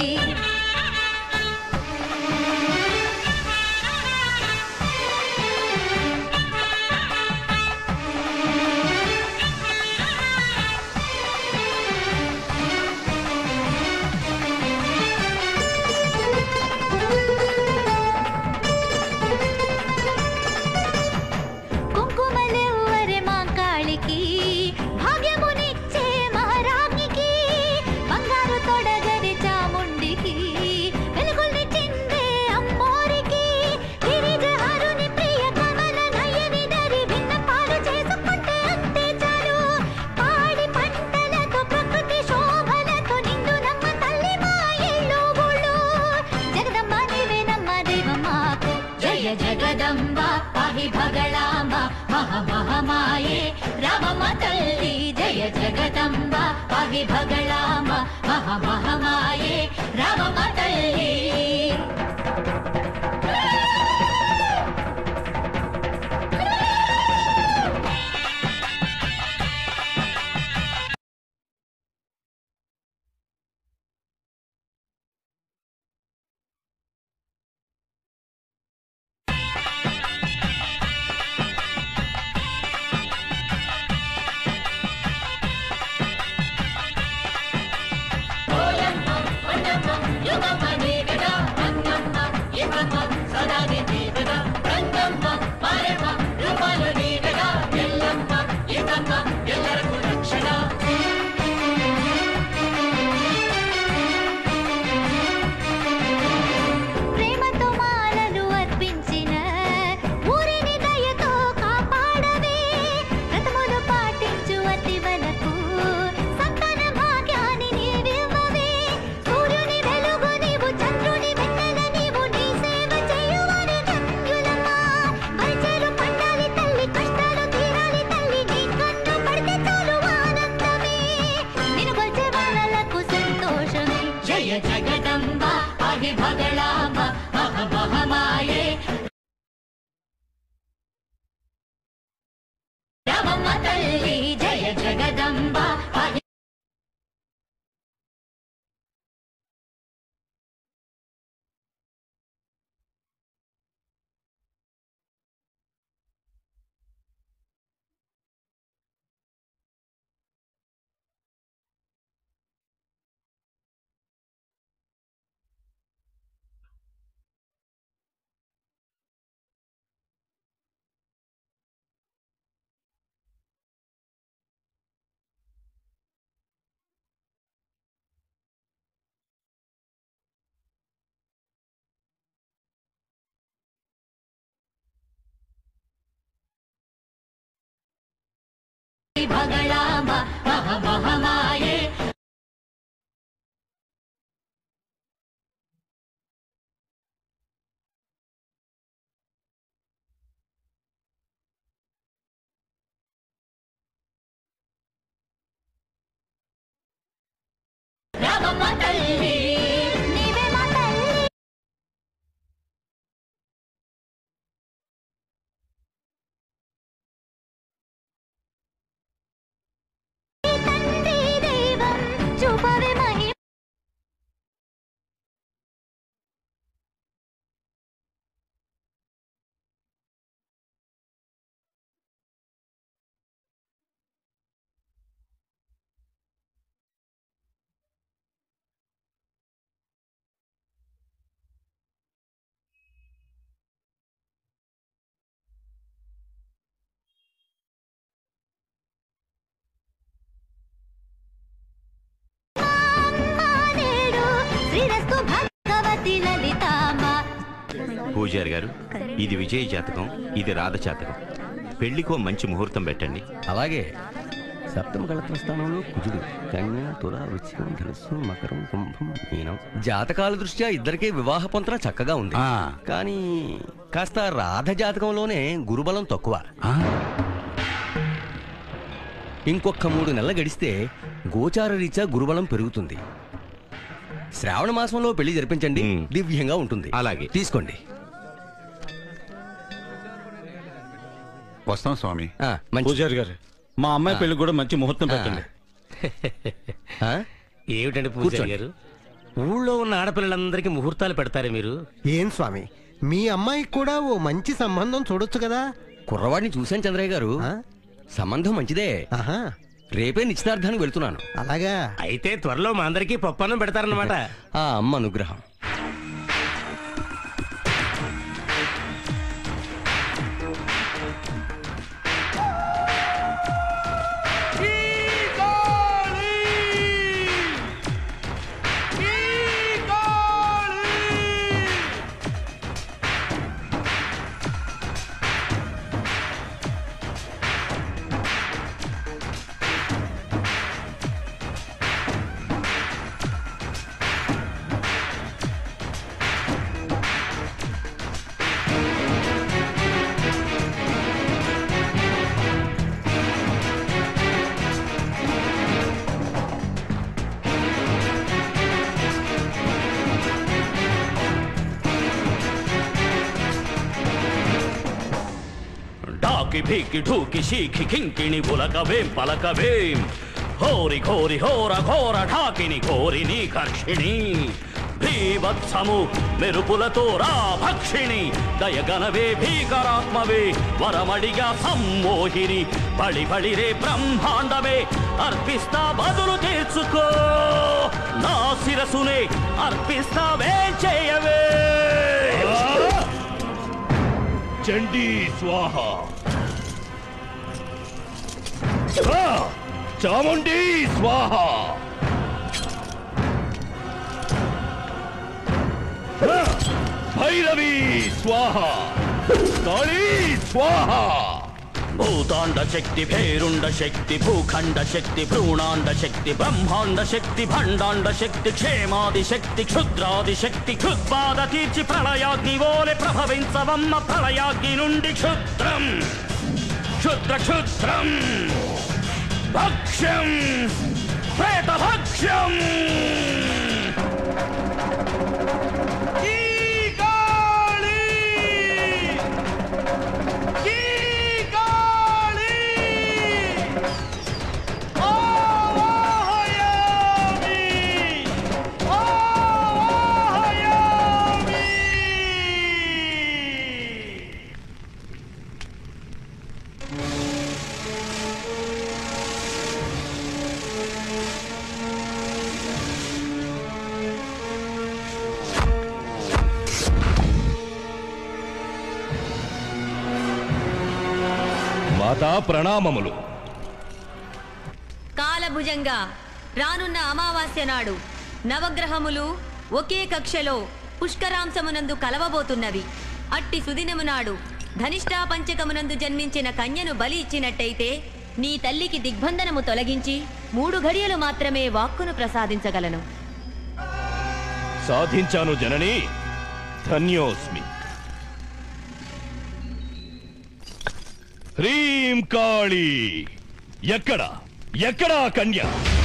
కుంకుమలెవ్వరి మా కాళికి భాగ్యమునిచ్చే మహారాజ్ఞికి బంగారు తొడగని చాముండికి వెలుగుల్ని చిందే అమ్మోరికి గిరిజహారుని ప్రియ కమల నయని దరి విన్నపాలు చేసుకుంటే అంతే చాలు పాడి పంటలతో ప్రకృతి శోభలతో నిండు నమ్మ తల్లి మా ఇల్లు ఊళ్ళు జగదమ్మ నీవే నమ్మ దేవమ్మాకు జయ జగదంబ పాహి భగళాంబ మహ మహమాయే రామమ్మ తల్లి జయ జగదంబ పాహి భగళాంబ మహ మహమాయే రామమ్మ తల్లి ప్రేమతో మాలలు అర్పించిన ఊరిని దయతో కాపాడవే వ్రతములు పాటించు అతి వలకు సంతాన భాగ్యాన్ని నీవివ్వవే సూర్యుని వెలుగు నీవు చంద్రుని వెన్నెల నీవు నీ సేవ చేయువారి ధన్యులమ్మా పరిచయలు పండాలి తల్లి కష్టాలు తీరాలి తల్లి నీ కన్ను పడితే చాలు ఆనందమే నిన్ను కొలిచే వాళ్ళకు సంతోషమే జయ జగదంబ పాహి భగళాంబ మహ మహమాయే రామమ్మ తల్లి జయ జగదంబ పాహి భగళాంబ మహ మహమాయే రామమ్మ తల్లి నీవే మా తల్లి తండ్రి దైవం చూపవే మహిమ నేడు శ్రీరస్తు భగవతి లలితాంబ పూజారి గారు ఇది విజయ జాతకం ఇది రాధ జాతకం పెళ్లికో మంచి ముహూర్తం పెట్టండి అలాగే సప్తమ కళత్ర స్థానంలో కుజుడు కన్య తుల వృశ్చికం ధనుస్సు మకరం కుంభం మీనం జాతకాల దృష్ట్యా ఇద్దరికీ వివాహ పొంతన చక్కగా ఉంది కానీ కాస్త రాధ జాతకంలోనే గురుబలం తక్కువ ఇంకొక మూడు నెలలు గడిస్తే గోచార రీత్యా గురుబలం పెరుగుతుంది శ్రావణ మాసంలో పెళ్లి జరిపించండి దివ్యంగా ఉంటుంది అలాగే తీసుకోండి వస్తాం స్వామి పూజారి గారు మా అమ్మాయి పెళ్లి కూడా మంచి ముహూర్తం పెట్టండి ఏమిటండి పూజారి గారు ఊళ్ళో ఉన్న ఆడపిల్లలందరికీ ముహూర్తాలు పెడతారే మీరు ఏం స్వామి మీ అమ్మాయికి కూడా ఓ మంచి సంబంధం చూడొచ్చు కదా కుర్రవాడిని చూశాను చంద్రయ్య గారు సంబంధం మంచిదే రేపే నిశ్చితార్థానికి వెళ్తున్నాను అలాగా అయితే త్వరలో మా అందరికీ పప్పన్నం పెడతారన్నమాట ఆ అమ్మ అనుగ్రహం డాకి భీకి ఢూకి షీకి కింకిణి బులకవేం పలకవేం హోరి ఘోరి హోర ఘోర ఢాకిని ఘోరిని కర్షిణి భీవత్సము మెరుపులతో రా భక్షిణి దయగనవే భీకరాత్మవే వరమడిగా సమ్మోహిని బడి బడి రే బ్రహ్మాండమే అర్పిస్తా బదులు తీర్చుకో నా శిరసునే అర్పిస్తావే చేయవే చండీ స్వాహ ఆ! చాముండి స్వాహ ఆ! భైరవి స్వాహ కాళీ స్వాహ భూతాండ శక్తి భేరుండ శక్తి భూఖండ శక్తి భ్రూణాండ శక్తి బ్రహ్మాండ శక్తి భండాండ శక్తి క్షేమాది శక్తి క్షుద్రాది శక్తి క్షుద్బాధ తీర్చి ప్రళయాగ్ని ఓలె ప్రభవించవమ్మ ప్రళయాగ్ని నుండి క్షుద్రం క్షుద్ర క్షుద్రం భక్ష్యం ప్రేత భక్ష్యం మాతా ప్రణామములు కాలభుజంగా రానున్న అమావాస్య నాడు నవగ్రహములు ఒకే కక్షలో పుష్కరాంశమునందు కలవబోతున్నవి అట్టి సుదినము నాడు ధనిష్టా పంచకమునందు జన్మించిన కన్యను బలి ఇచ్చినట్టయితే నీ తల్లికి దిగ్బంధనము తొలగించి మూడు ఘడియలు మాత్రమే వాక్కును ప్రసాదించగలను సాధించాను జనని ధన్యోస్మి హ్రీం కాళీ ఎక్కడ ఎక్కడ ఆ కన్య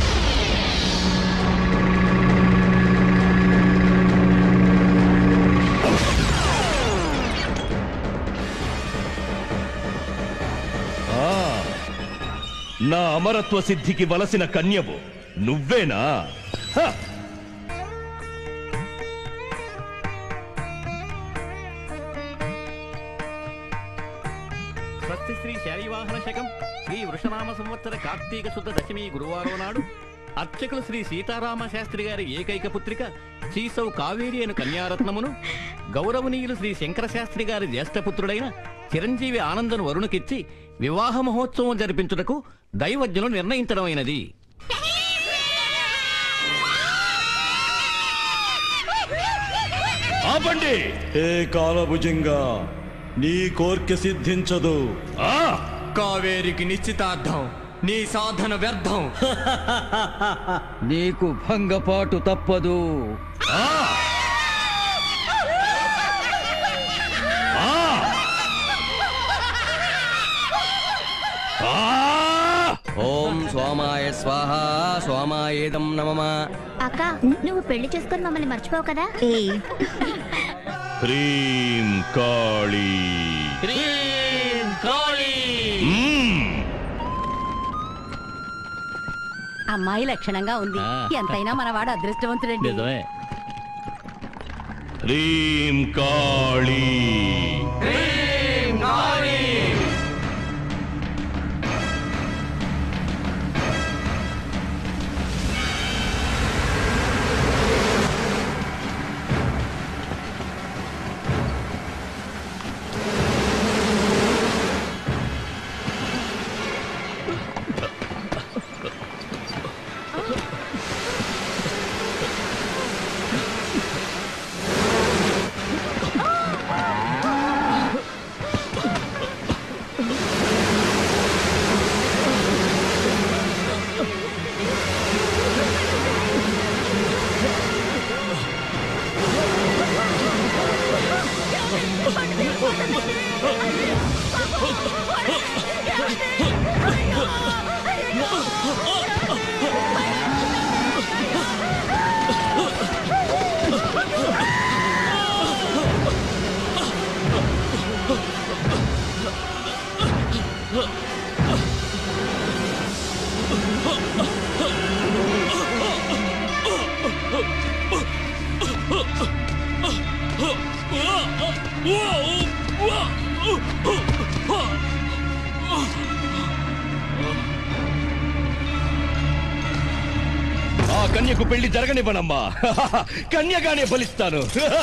ఆ, నా అమరత్వ సిద్ధికి వలసిన కన్యవు నువ్వేనా హ! స్వస్తి శ్రీ శారీవాహన శకం శ్రీ వృషనామ సంవత్సర కార్తీక శుద్ధ దశమి గురువారం నాడు అర్చకులు శ్రీ సీతారామ శాస్త్రి గారి ఏకైక పుత్రిక శ్రీసౌ కావేరి అను కన్యారత్నమును గౌరవనీయులు శ్రీ శంకర శాస్త్రి గారి జ్యేష్ఠపుత్రుడైన చిరంజీవి ఆనందను వరుణకిచ్చి వివాహ మహోత్సవం జరిపించుటకు దైవజ్ఞులు నిర్ణయించడమైనది ఆపండి ఏ కాలభుజంగా నీ కోర్కె సిద్ధించదు కావేరికి నిశ్చితార్థం నీ సాధన వ్యర్థం నీకు భంగపాటు తప్పదు ఓం సోమాయ స్వాహ సోమాయేదం నమమ అక్క నువ్వు పెళ్లి చేసుకొని మమ్మల్ని మర్చిపోవు కదా హ్రీం కాళీ మ్మ్. అమ్మాయి లక్షణంగా ఉంది ఆ. ఎంతైనా మనవాడు అదృష్టవంతుడండి నిజమే హ్రీం కాళీ ఆ కన్యకు పెళ్లి జరగనివ్వనమ్మా కన్యగానే ఫలిస్తాను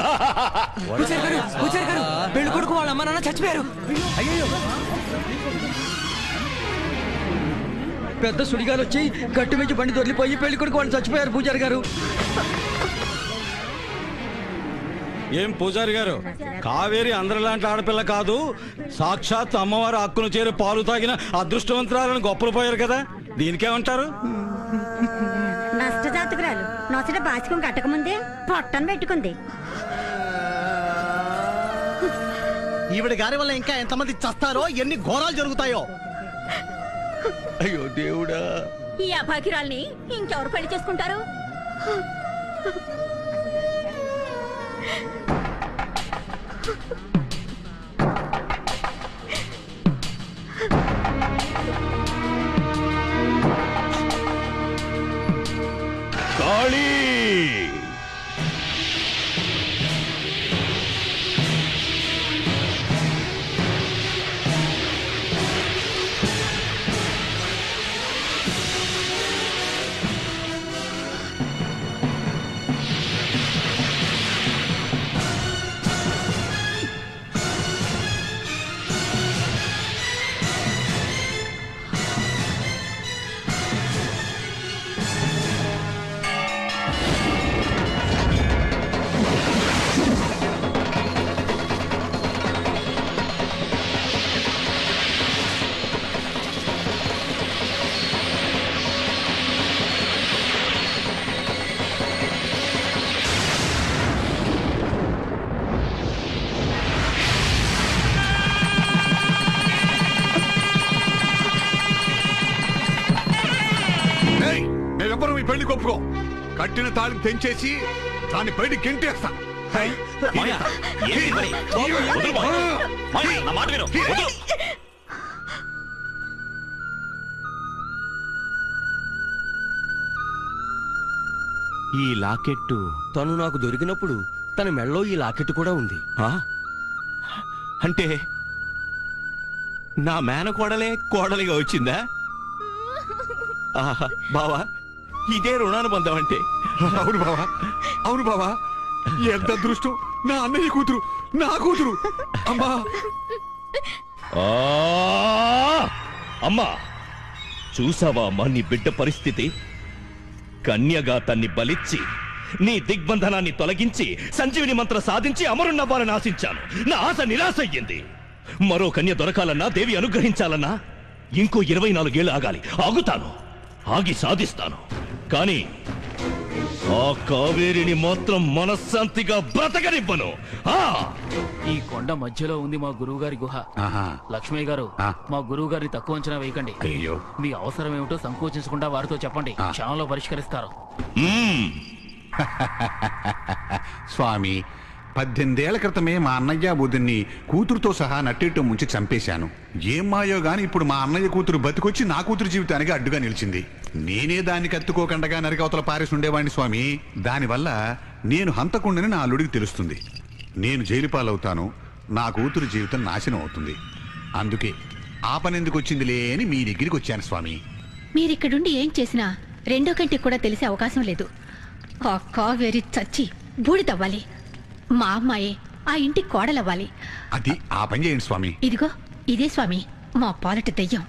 పెళ్లి కొడుకు వాళ్ళ అమ్మ నాన్న చచ్చిపోయారు అయ్యో పెద్ద సుడిగాలు వచ్చి గట్టి మించి బండి దొరికిపోయి పెళ్లి కొడుకు వాళ్ళు చచ్చిపోయారు పూజారి గారు ఏం పూజారి గారు కావేరి అందరిలాంటి ఆడపిల్ల కాదు సాక్షాత్ అమ్మవారి హక్కును చేరి పాలు తాగిన అదృష్టవంతురాలను గొప్పలు పోయారు కదా దీనికేమంటారు నష్టజాతకురాలు నొసట బాసికం కట్టకముందే పొట్టను పెట్టుకుంది ఈవిడ గారి వల్ల ఇంకా ఎంతమంది చస్తారో ఎన్ని ఘోరాలు జరుగుతాయో అయ్యో దేవుడా ఈ అభాగ్యురాల్ని ఇంకెవరు పెళ్లి చేసుకుంటారు కాళీ ఏయ్, మేమెవ్వరం ఈ పెళ్లి ఒప్పుకో కట్టిన తాళి తెంచేసి దాన్ని బయట గెంటేస్తా మాయా, ఏంటి మరి? వదులు మాయా. మాయా, నా మాట విను. వదులు. ఈ లాకెట్టు తను నాకు దొరికినప్పుడు తన మెళ్ళో ఈ లాకెట్టు కూడా ఉంది అంటే నా మేనకోడలే కోడలిగా వచ్చిందా ఆహా, బావా ఇదే రుణానుబంధం అంటే అవును బావా అవును బావా ఎంత అదృష్టం నా అన్నయ్య కూతురు నా కూతురు అమ్మా ఆ! అమ్మా చూసావా అమ్మా నీ బిడ్డ పరిస్థితి కన్యగా తన్ని బలిచ్చి నీ దిగ్బంధనాన్ని తొలగించి సంజీవిని మంత్ర సాధించి అమరున్నవ్వాలని ఆశించాను నా ఆశ నిరాశయ్యింది మరో కన్య దొరకాలన్నా దేవి అనుగ్రహించాలన్నా ఇంకో ఇరవై నాలుగేళ్ళు ఆగాలి ఆగుతాను ఆగి సాధిస్తాను కానీ ఆ కావేరిని మాత్రం మనశ్శాంతిగా బ్రతకనివ్వను ఆ ఈ కొండ మధ్యలో ఉంది మా గురువు గారి గుహ ఆహా. లక్ష్మయ్య గారు ఆ. మా గురువు గారిని తక్కువ అంచనా వేయకండి అయ్యో మీ అవసరం ఏమిటో సంకోచించకుండా వారితో చెప్పండి క్షణంలో పరిష్కరిస్తారు స్వామి పద్దెనిమిదేళ్ల క్రితమే మా అన్నయ్య బుద్ధుని కూతురుతో సహా నట్టేట్టు ముంచి చంపేశాను ఏం మాయో గాని ఇప్పుడు మా అన్నయ్య కూతురు బతికొచ్చి నా కూతురు జీవితానికి అడ్డుగా నిలిచింది నేనే దాన్ని కత్తుకోకుండా నరికవతల పారేసి ఉండేవాడిని స్వామి దానివల్ల నేను హంతకుండని నా అల్లుడికి తెలుస్తుంది నేను జైలు పాలవుతాను నా కూతురు జీవితం నాశనం అవుతుంది అందుకే ఆ పని ఎందుకు వచ్చిందిలే అని మీ దగ్గరికి వచ్చాను స్వామి మీరిక్కడుండి ఏం చేసినా రెండో కంటికి కూడా తెలిసే అవకాశం లేదు ఆ కావేరి చచ్చి బూడిదవ్వాలి మా అమ్మాయే ఆ ఇంటి కోడలవ్వాలి అది ఆ పని చేయండి స్వామి ఇదిగో ఇదే స్వామి మా పాలటి దెయ్యం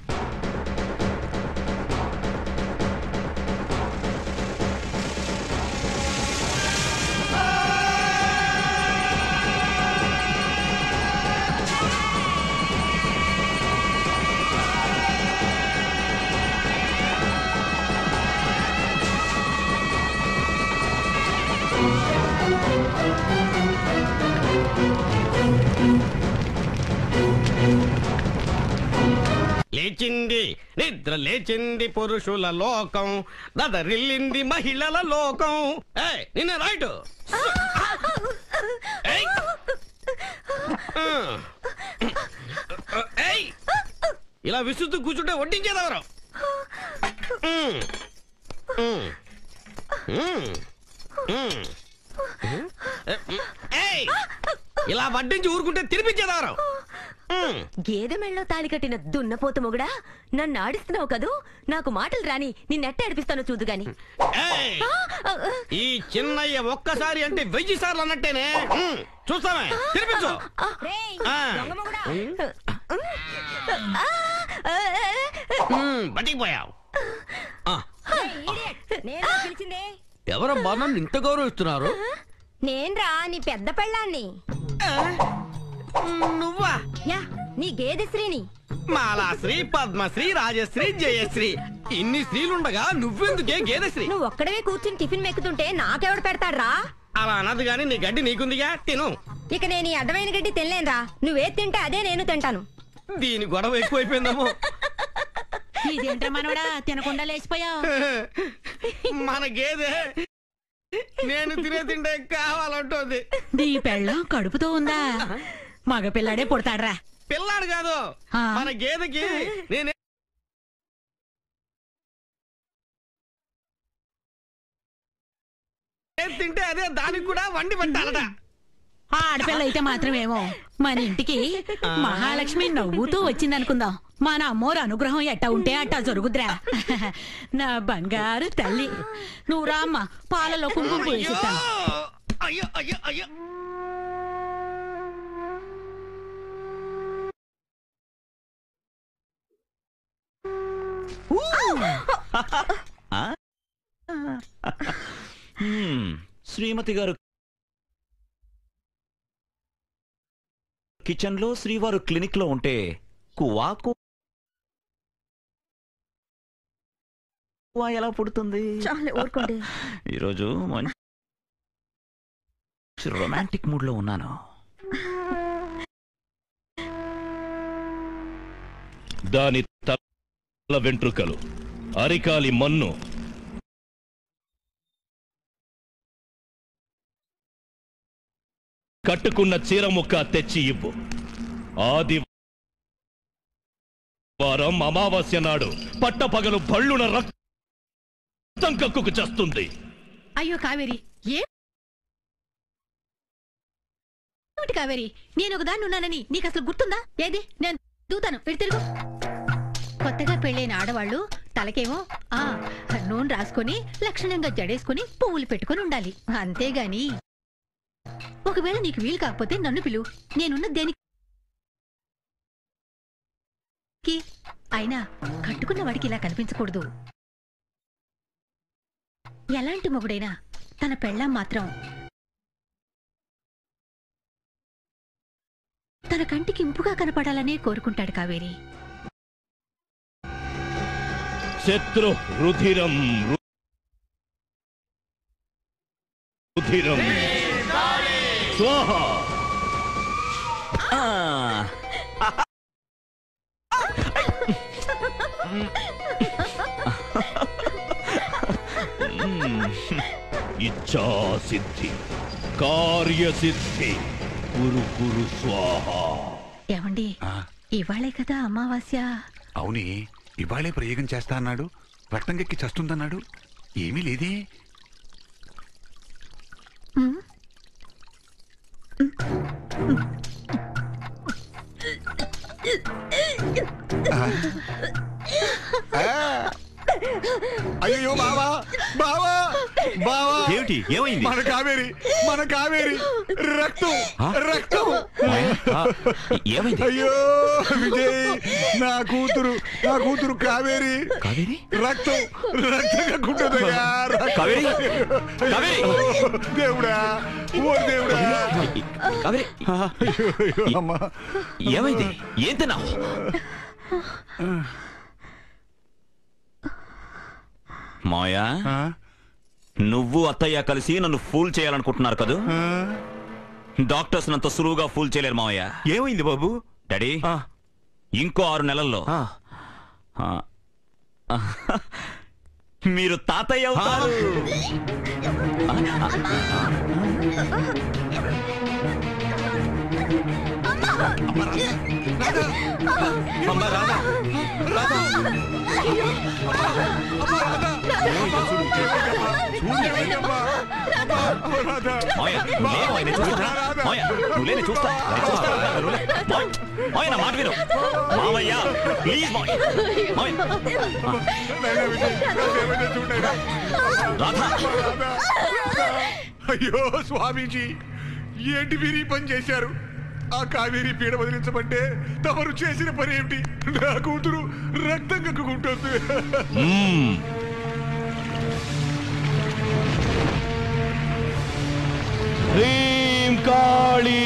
లేచింది నిద్ర లేచింది పురుషుల లోకం దదరిల్లింది మహిళల లోకం ఏ నిన్న రైట్ ఏయ్. ఆ. ఏయ్. ఇలా విసురుతూ కూర్చుంటే వడ్డించేదెవరు ఉమ్. ఉమ్. ఉమ్. ఉమ్. ఏయ్. ఇలా వడ్డించి ఊరుకుంటే తినిపించేదెవరు గేదె మెళ్ళలో తాళి కట్టిన దున్నపోతు మొగుడా నన్ను ఆడిస్తున్నావు కదూ నాకు మాటలు రాని నిన్నెట్ట ఆడిపిస్తానో చూదు గాని ఏయ్. ఈ చిన్నయ్య ఒక్కసారి అంటే వెయ్యి సార్లు అన్నట్టేనే ఉమ్, చూస్తామే తినిపించు ఆ. ఉమ్, బతికిపోయావు నేను పిలిచిందే ఎవరమ్మా నన్ను ఇంత గౌరవిస్తున్నారు నేన్రా నీ పెద్ద పెళ్ళాన్ని నువ్వా యా నీ గేదె శ్రీని మాలాశ్రీ పద్మశ్రీ రాజశ్రీ జయశ్రీ ఇన్ని స్త్రీలుండగా నువ్వెందుకే గేదశ్రీ నువ్వు ఒక్కడవే కూర్చుని టిఫిన్ మెక్కుతుంటే నాకెవడు పెడతాడ్రా అలా అన్నది గాని నీ గడ్డి నీకుందిగా తిను ఇక నేను ఈ అడ్డమైన గడ్డి తినలేనురా నువ్వేది తింటే అదే నేను తింటాను దీని గొడవ ఎక్కువైపోయిందమ్మో ఇదేంట్రా మనవడా తినకుండా లేచిపోయా మన గేదె నేను తినే తింటే కావాలంటోంది నీ పెళ్ళం కడుపుతో ఉందా మగ పిల్లాడే పుడతాడ్రా పిల్లాడు కాదు ఆ. మన గేదెకి నేనే ఏం తింటే అదే దానికి కూడా వండి పెట్టాలట ఆ ఆడపిల్ల అయితే మాత్రమేమో మన ఇంటికి మహాలక్ష్మి నవ్వుతూ వచ్చిందనుకుందాం మన అమ్మోరు అనుగ్రహం ఎట్టా ఉంటే అట్టా జరుగుద్రా నా బంగారు తల్లి నువ్వు రామ్మ పాలలో కుంకుమ వేసిస్తాను అయ్యో అయ్యో అయ్యో ఆ? హ్మ్, శ్రీమతి గారు కిచెన్ లో శ్రీవారు క్లినిక్ లో ఉంటే కువా కువా ఎలా పుడుతుంది చాలే ఊరుకోండి ఈరోజు మంచి రొమాంటిక్ మూడ్ లో ఉన్నాను దాని తల వెంట్రుకలు అరికాలి మన్ను కట్టుకున్న చీర ముక్క తెచ్చి ఇవ్వు ఆది వారం అమావాస్య నాడు పట్టపగలు భళ్ళున రక్తం కక్కుకు చేస్తుంది అయ్యో కావేరి ఏ ఏమిటి కావేరి నేను ఒకదాన్ని ఉన్నానని నీకు అసలు గుర్తుందా ఏది నేను దూతాను ఇటు తిరుగు కొత్తగా పెళ్ళైన ఆడవాళ్ళు తలకేమో ఆ నూనె రాసుకొని లక్షణంగా జడేసుకొని పువ్వులు పెట్టుకొని ఉండాలి అంతేగాని ఒకవేళ నీకు వీలు కాకపోతే నన్ను పిలువు నేనున్న దేనికి అయినా కట్టుకున్న వాడికి ఇలా కనిపించకూడదు ఎలాంటి మొగుడైనా తన పెళ్ళాం మాత్రం తన కంటికి ఇంపుగా కనపడాలనే కోరుకుంటాడు కావేరి శత్రు రుధిరం రుధిరం స్వాహ ఇచ్ఛాసిద్ధి కార్యసిద్ధి కురు కురు స్వాహ ఏమండి ఇవాళే కదా అమావాస్య అవునే ఇవాళే ప్రయోగం చేస్తా అన్నాడు రక్తంగెక్కి చస్తుందన్నాడు ఏమీ లేదే ఉమ్, అయ్యో బావా బావా బావా ఏమిటి? ఏమైంది? మన కావేరి మన కావేరి రక్తం రక్తం ఏమైంది అయ్యో విజయ్ నా కూతురు నా కూతురు కావేరి కావేరి రక్తం రక్తంగా కుంటుందయ్యా రక్తం. కావేరి? కావేరి? దేవుడా ఓ దేవుడా కావేరి అమ్మా ఏమైంది ఏం తిన్నావు మాయా నువ్వు అత్తయ్య కలిసి నన్ను ఫూల్ చేయాలనుకుంటున్నారు కదూ డాక్టర్స్ నంత సులువుగా ఫూల్ చేయలేరు మావయ్య ఏమైంది బాబు డాడీ ఇంకో ఆరు నెలల్లో ఆ. మీరు తాతయ్య అవుతారు అమ్మ రాధా రాధా మావయ్య, లే మావయ్య, నేను చూస్తా. మావయ్య, నువ్వు లే, నేను చూస్తా. నేను చూస్తా. నువ్వు లే. మావయ్య, మావయ్య, నా మాట విను మావయ్య ప్లీజ్ మావయ్య మావయ్య రాధా అయ్యో స్వామీజీ ఏంటి మీరు ఈ పని చేశారు ఆ కావేరి పీడ వదిలించమంటే తమరు చేసిన పని ఏమిటి నా కూతురు రక్తం కక్కుకుంటుంది మ్మ్. హ్రీం కాళీ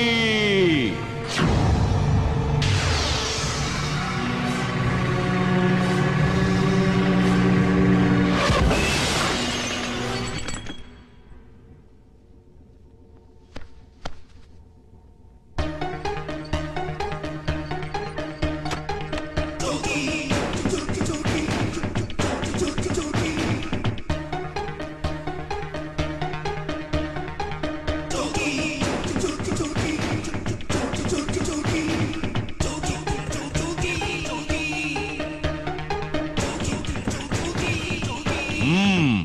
మ్మ్.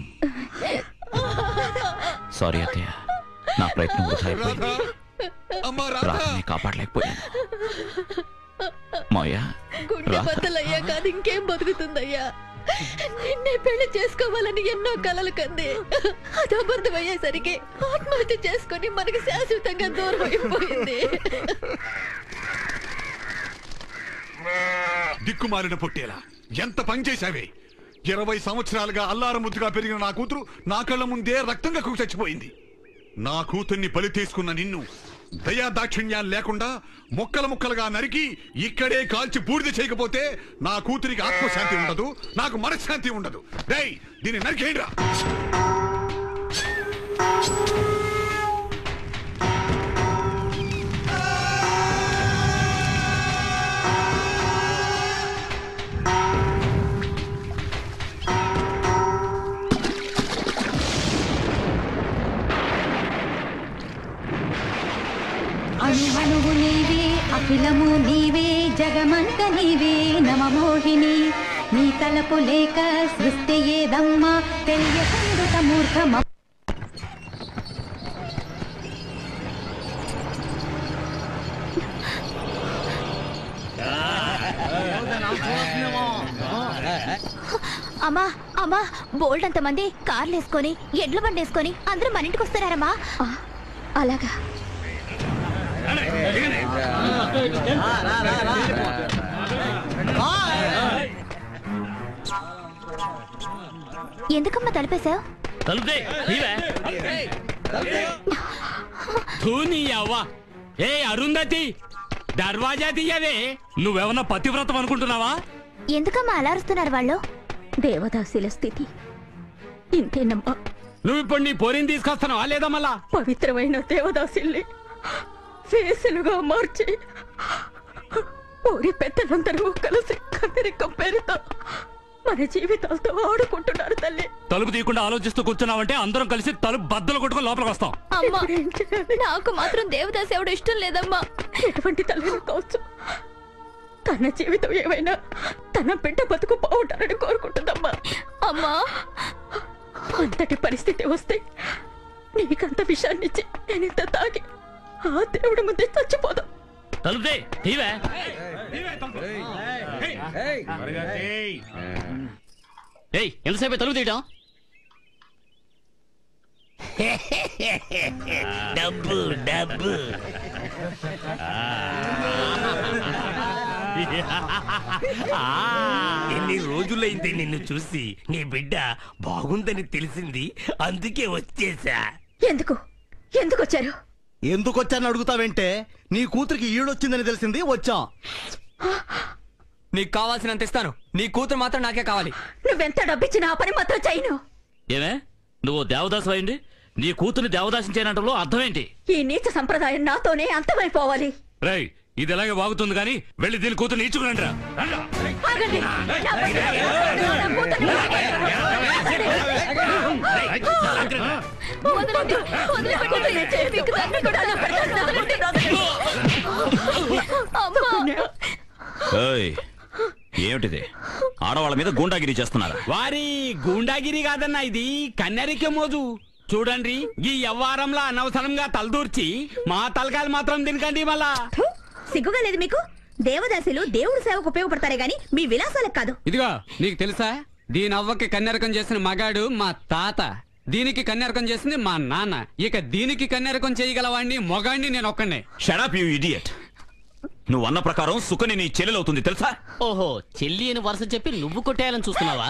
సారీ అత్తయ్య నా ప్రయత్నం వృధా అయిపోయింది అమ్మా రాధని కాపాడలేకపోయాను మాయా గుండె రాధ బద్దలయ్యా కాదు ఇంకేం బతుకుతుందయ్యా నిన్నే పెళ్లి చేసుకోవాలని ఎన్నో కలలు కంది అది అబద్ధం అయ్యేసరికి ఆత్మహత్య చేసుకుని మనకి శాశ్వతంగా దూరం అయిపోయింది దిక్కుమాలిన పొట్టేలా ఎంత పని చేశావే ఇరవై సంవత్సరాలుగా అల్లారం ముద్దుగా పెరిగిన నా కూతురు నా కళ్ళ ముందే రక్తంగా కుక్కు చచ్చిపోయింది నా కూతుర్ని బలి తీసుకున్న నిన్ను దయా దాక్షిణ్యాలు లేకుండా ముక్కలు ముక్కలుగా నరికి ఇక్కడే కాల్చి బూడిద చేయకపోతే నా కూతురికి ఆత్మశాంతి ఉండదు నాకు మనశ్శాంతి ఉండదు డేయ్ దీన్ని నరికేయండిరా అణువణువు నీవే అఖిలము నీవే జగమంత నీవే నవమోహిని నీ తలపు లేక సృష్టి ఏదమ్మా తెలియకందుత మూర్ఖమ అమ్మా అమ్మా బోల్డ్ అంత మంది కార్లు వేసుకొని ఎడ్ల బండి వేసుకొని అందరూ మన ఇంటికి వస్తున్నారమ్మా అలాగా ఎందుకమ్మా తలిపేశావు తలుపుదే నీవే ధూని అవ్వ ఏ అరుంధతి దర్వాజా తీయవే నువ్వేమన్నా పతివ్రతం అనుకుంటున్నావా ఎందుకమ్మా అలా అరుస్తున్నారు వాళ్ళు దేవదాసుల స్థితి ఇంతేనమ్మా నువ్వు ఇప్పుడు నీ పొరిని తీసుకొస్తాను లేదా మళ్ళా పవిత్రమైన దేవదాసుల్ని వేసులుగా మార్చి ఊరి పెద్దలందరూ కలిసి కన్నెరికం పేరుతో మన జీవితాలతో ఆడుకుంటున్నారు తల్లి తలుపు తీయకుండా ఆలోచిస్తూ కూర్చున్నావంటే అందరం కలిసి తలుపు బద్దలు కొట్టుకొని లోపలికి వస్తాం అమ్మా నాకు మాత్రం దేవదాస్ ఎవడు ఇష్టం లేదమ్మా ఎటువంటి తల్లి కావచ్చు తన జీవితం ఏమైనా తన బిడ్డ బతుకు బాగుంటారని కోరుకుంటుందమ్మా అమ్మా అంతటి పరిస్థితి వస్తే నీకంత విషయాన్ని ఇచ్చి నేను ఇంత తాగి ఆ దేవుడి ముందే చచ్చిపోదాం తలుపుదే తీవే ఏయ్ ఎంతసేపు తలుపు తీయటం డబ్బు డబ్బు ఎన్ని రోజులైంది నిన్ను చూసి నీ బిడ్డ బాగుందని తెలిసింది అందుకే వచ్చేసా ఎందుకు ఎందుకు వచ్చారు ఎందుకు వచ్చాను అడుగుతావేంటే నీ కూతురికి ఈడొచ్చిందని తెలిసింది వచ్చాం నీకు కావాల్సినంత ఇస్తాను నీ కూతురు మాత్రం నాకే కావాలి నువ్వెంత డబ్బిచ్చినా ఆ పని మాత్రం చేయను ఏమే నువ్వు దేవదాసు అయింది నీ కూతుర్ని దేవదాసం చేయనంటలో అర్థం ఏంటి ఈ నీచ సంప్రదాయం నాతోనే అంతమైపోవాలి రై ఇది ఎలాగే వాగుతుంది కానీ వెళ్ళి దీని కూతురు ఈడ్చుకురండి రా ఆగండి నా బిడ్డ నా కూతుర్ని వదలండి. వదిలిపెట్టండి. నేను చేతికి దండం కూడా నా బిడ్డను వదలండి. అమ్మా ఏయ్, ఏమిటిది ఆడవాళ్ళ మీద గూండాగిరి చేస్తున్నారా వారి గూండాగిరి కాదన్నా ఇది కన్నెరిక మోజు చూడండి ఈ వ్యవహారంలో అనవసరంగా తలదూర్చి మా తలకాయలు మాత్రం తినకండి మళ్ళా సిగ్గుగా లేదు మీకు దేవదాసులు దేవుడి సేవకు ఉపయోగపడతారే గాని మీ విలాసాలకు కాదు ఇదిగో నీకు తెలుసా దీని అవ్వకి కన్యారకం చేసిన మగాడు మా తాత దీనికి కన్యారకం చేసింది మా నాన్న ఇక దీనికి కన్యారకం చేయగలవాడిని మొగాడిని నేను ఒక్కనే షడప్ యూ ఇడియట్ నువ్వు అన్న ప్రకారం సుకని నీ చెల్లెలవుతుంది తెలుసా ఓహో చెల్లి అని వరుస చెప్పి నువ్వు కొట్టేయాలని చూస్తున్నావా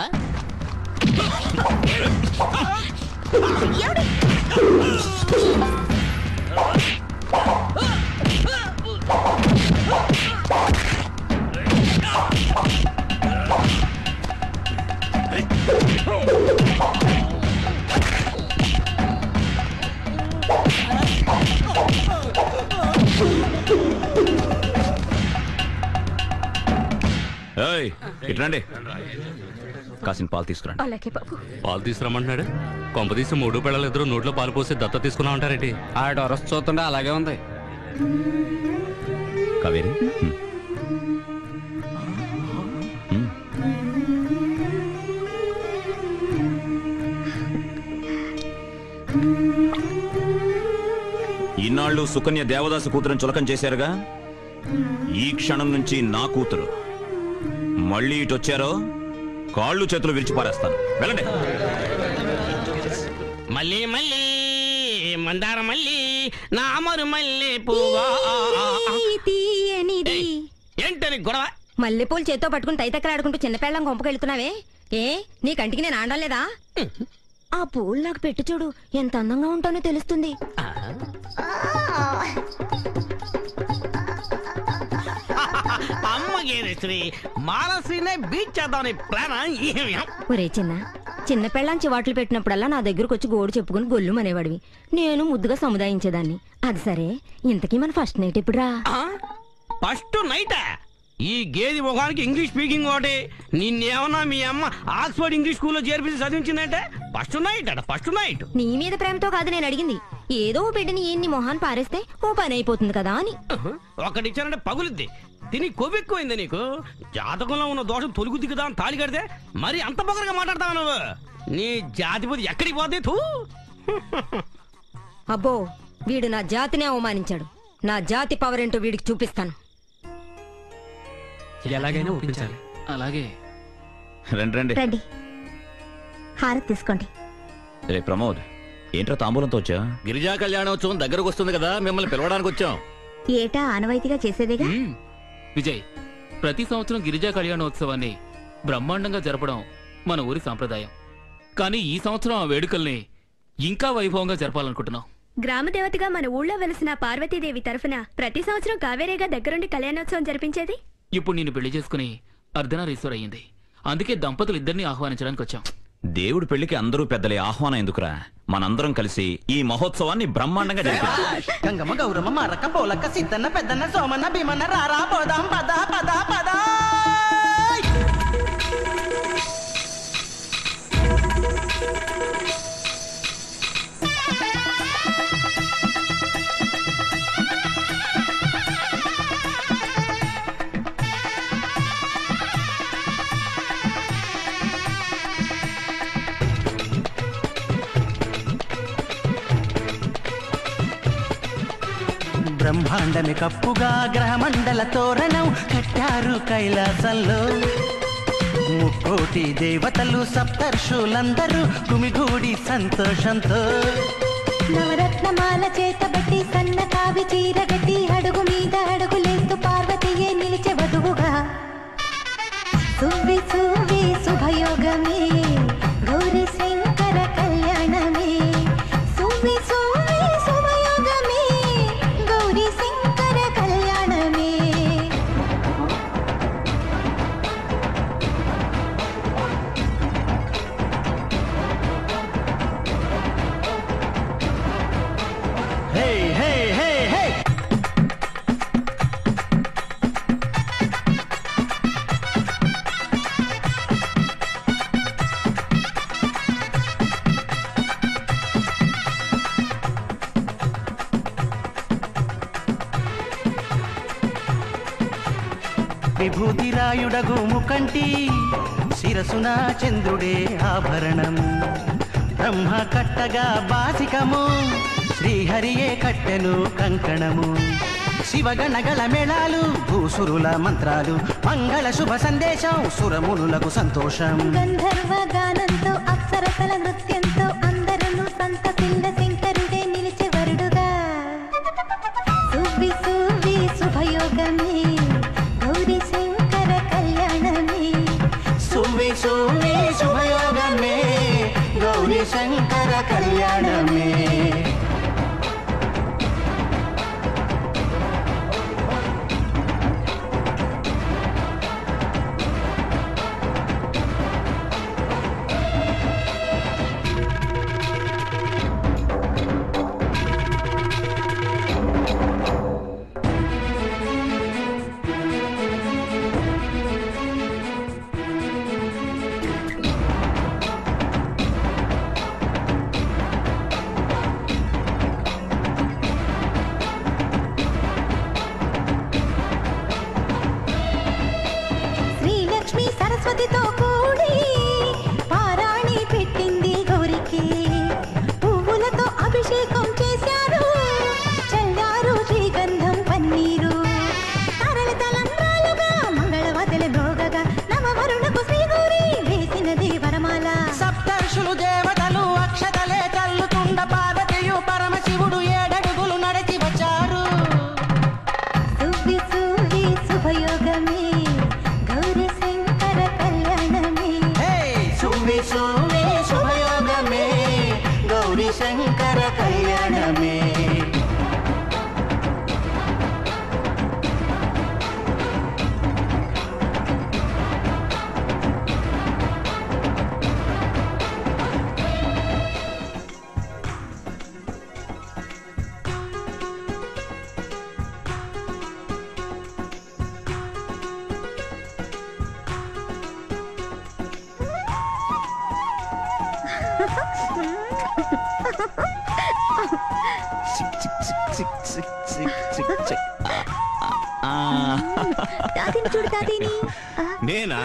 ఏయ్ ఇట్రండి కాసిన పాలు తీసుకురండి అలాగే బాబు పాలు తీసుకురమ్మంటున్నాడు కొంప తీసి మూడు పిల్లలు ఇద్దరు నోట్లో పాలు పోసి దత్త తీసుకున్నా ఉంటారేంటి ఆ డొరస్ చూస్తుంటే అలాగే ఉంది కావేరి హ్మ్. హ్మ్. ఇన్నాళ్ళు సుకన్య దేవదాసు కూతురుని చులకం చేశారుగా ఈ క్షణం నుంచి నా కూతురు మళ్ళీ ఇటు వచ్చారో కాళ్ళు చేతులు విరిచి పారేస్తాను వెళ్ళండి మళ్ళీ మళ్ళీ మందార మళ్ళీ నా అమరు మళ్ళీ పువ్వా తీయనిది ఏంటని గొడవ మల్లెపూలు చేత్తో పట్టుకుని తైతక్కలాడుకుంటూ చిన్నపిల్లం కొంపకెళ్తున్నావే ఏ నీ కంటికి నేను ఆడడం లేదా ఆ పూలు నాకు పెట్టు చూడు ఎంత అందంగా ఉంటానో తెలుస్తుంది అమ్మగేరే శ్రీ మాలశ్రీనే బీచ్ చేద్దామని ప్లాన్ ఏమి ఒరే చిన్న చిన్న పెళ్ళాం చివాట్లు పెట్టినప్పుడల్లా నా దగ్గరకు వచ్చి గోడు చెప్పుకుని గొల్లు అనేవాడివి నేను ముద్దుగా సముదాయించేదాన్ని అది సరే ఇంతకీ మన ఫస్ట్ నైట్ ఎప్పుడురా ఫస్ట్ నైట్ ఈ గేది ముఖానికి ఇంగ్లీష్ స్పీకింగ్ ఒకటి నిన్నేమన్నా మీ అమ్మ ఆక్స్ఫర్డ్ ఇంగ్లీష్ స్కూల్లో చేర్పించి చదివించిందంటే ఫస్ట్ నైట్ అట ఫస్ట్ నైట్ నీ మీద ప్రేమతో కాదు నేను అడిగింది ఏదో ఓ బిడ్డని ఈయన్ని మొహాన్ పారేస్తే ఓ పని అయిపోతుంది కదా అని ఒకటి ఇచ్చానంటే పగులుద్ది తిని కొవ్వెక్కువైంది నీకు జాతకంలో ఉన్న దోషం తొలుగుద్ది కదా అని తాళి కడితే మరి అంత పొగరగా మాట్లాడతావు నువ్వు నీ జాతిపతి ఎక్కడికి పోతే తూ అబ్బో వీడు నా జాతిని అవమానించాడు నా జాతి పవర్ ఏంటో వీడికి చూపిస్తాను ఎలాగైనా ఒప్పించాలి అలాగే రండి రండి రండి హారతి తీసుకోండి రే ప్రమోద్ ఏంట్రా తాంబూలంతో వచ్చా గిరిజా కళ్యాణోత్సవం దగ్గరకు వస్తుంది కదా మిమ్మల్ని పిలవడానికి వచ్చాం ఏటా ఆనవాయితీగా చేసేదేగా విజయ్ ప్రతి సంవత్సరం గిరిజా కళ్యాణోత్సవాన్ని బ్రహ్మాండంగా జరపడం మన ఊరి సాంప్రదాయం కానీ ఈ సంవత్సరం ఆ వేడుకల్ని ఇంకా వైభవంగా జరపాలనుకుంటున్నాం గ్రామదేవతగా మన ఊళ్ళో వెలిసిన పార్వతీదేవి తరఫున ప్రతి సంవత్సరం కావేరేగా దగ్గరుండి కళ్యాణోత్సవం జరిపించేది ఇప్పుడు నేను పెళ్లి చేసుకుని అర్ధనారీశ్వర్ అయ్యింది అందుకే దంపతులు ఇద్దరిని ఆహ్వానించడానికి వచ్చాం దేవుడి పెళ్లికి అందరూ పెద్దలే ఆహ్వానం ఎందుకురా మనందరం కలిసి ఈ మహోత్సవాన్ని బ్రహ్మాండంగా జరిపాం గంగమ్మ గౌరమ్మ మరక పోలక సిద్ధన్న పెద్దన్న సోమన్న భీమన్న రారా పోదాం పద పద పద బ్రహ్మాండమి కప్పుగా గ్రహమండల తోరణం కట్టారు కైలాసంలో ముక్కోటి దేవతలు సప్తర్షులందరూ గుమిగూడి సంతోషంతో నవరత్నమాల చేతబట్టి సన్న కావి చీరగట్టి అడుగు మీద అడుగులేస్తూ పార్వతీయే నిలిచే వధువుగా సువ్వి సువ్వి శుభయోగమే గౌరీ శంకర కళ్యాణమే సువ్వి సువ్వి శుభయోగమే గౌరీ శంకర కళ్యాణమే హే హే హే హే విభూతిరాయుడగు ముకంటి శిరసున చంద్రుడే ఆభరణం బ్రహ్మ కట్టగా బాసికము శ్రీహరియే కట్టెను కంకణము శివగణగల మేళాలు భూసురుల మంత్రాలు మంగళ శుభ సందేశం సురమునులకు సంతోషం గంధర్వ గానంతో అప్సరసల నృత్యంతో అందరూ సంతసిల్ల శంకరుడే నిలిచే వరుడుగా సువ్వి సువ్వి శుభయోగమే గౌరీ శంకర కళ్యాణమే సువ్వి సువ్వి శుభయోగమే గౌరీ శంకర కళ్యాణమే శ్రీలక్ష్మి సరస్వతితో కూడి పారాణి పెట్టింది గౌరికి పువ్వులతో అభిషేకం చేశారు చల్లారు శ్రీగంధం పన్నీరు తరలి తలంబ్రాలుగా మంగళవతలి భోగగా నవవరుణకు శ్రీ గౌరి వేసినది వరమాల సప్తర్షులు దేవతలు అక్షతలే చల్లుతుండ పార్వతియు పరమశివుడు ఏడడుగులు నడిచి వచ్చారు సువ్వి సువ్వి శుభయోగమే గౌరీ శంకర కళ్యాణమే సువ్వి సువ్వి శుభయోగమే గౌరీ శంకర కళ్యాణమే తాతిని చూడు తాతిని నేనా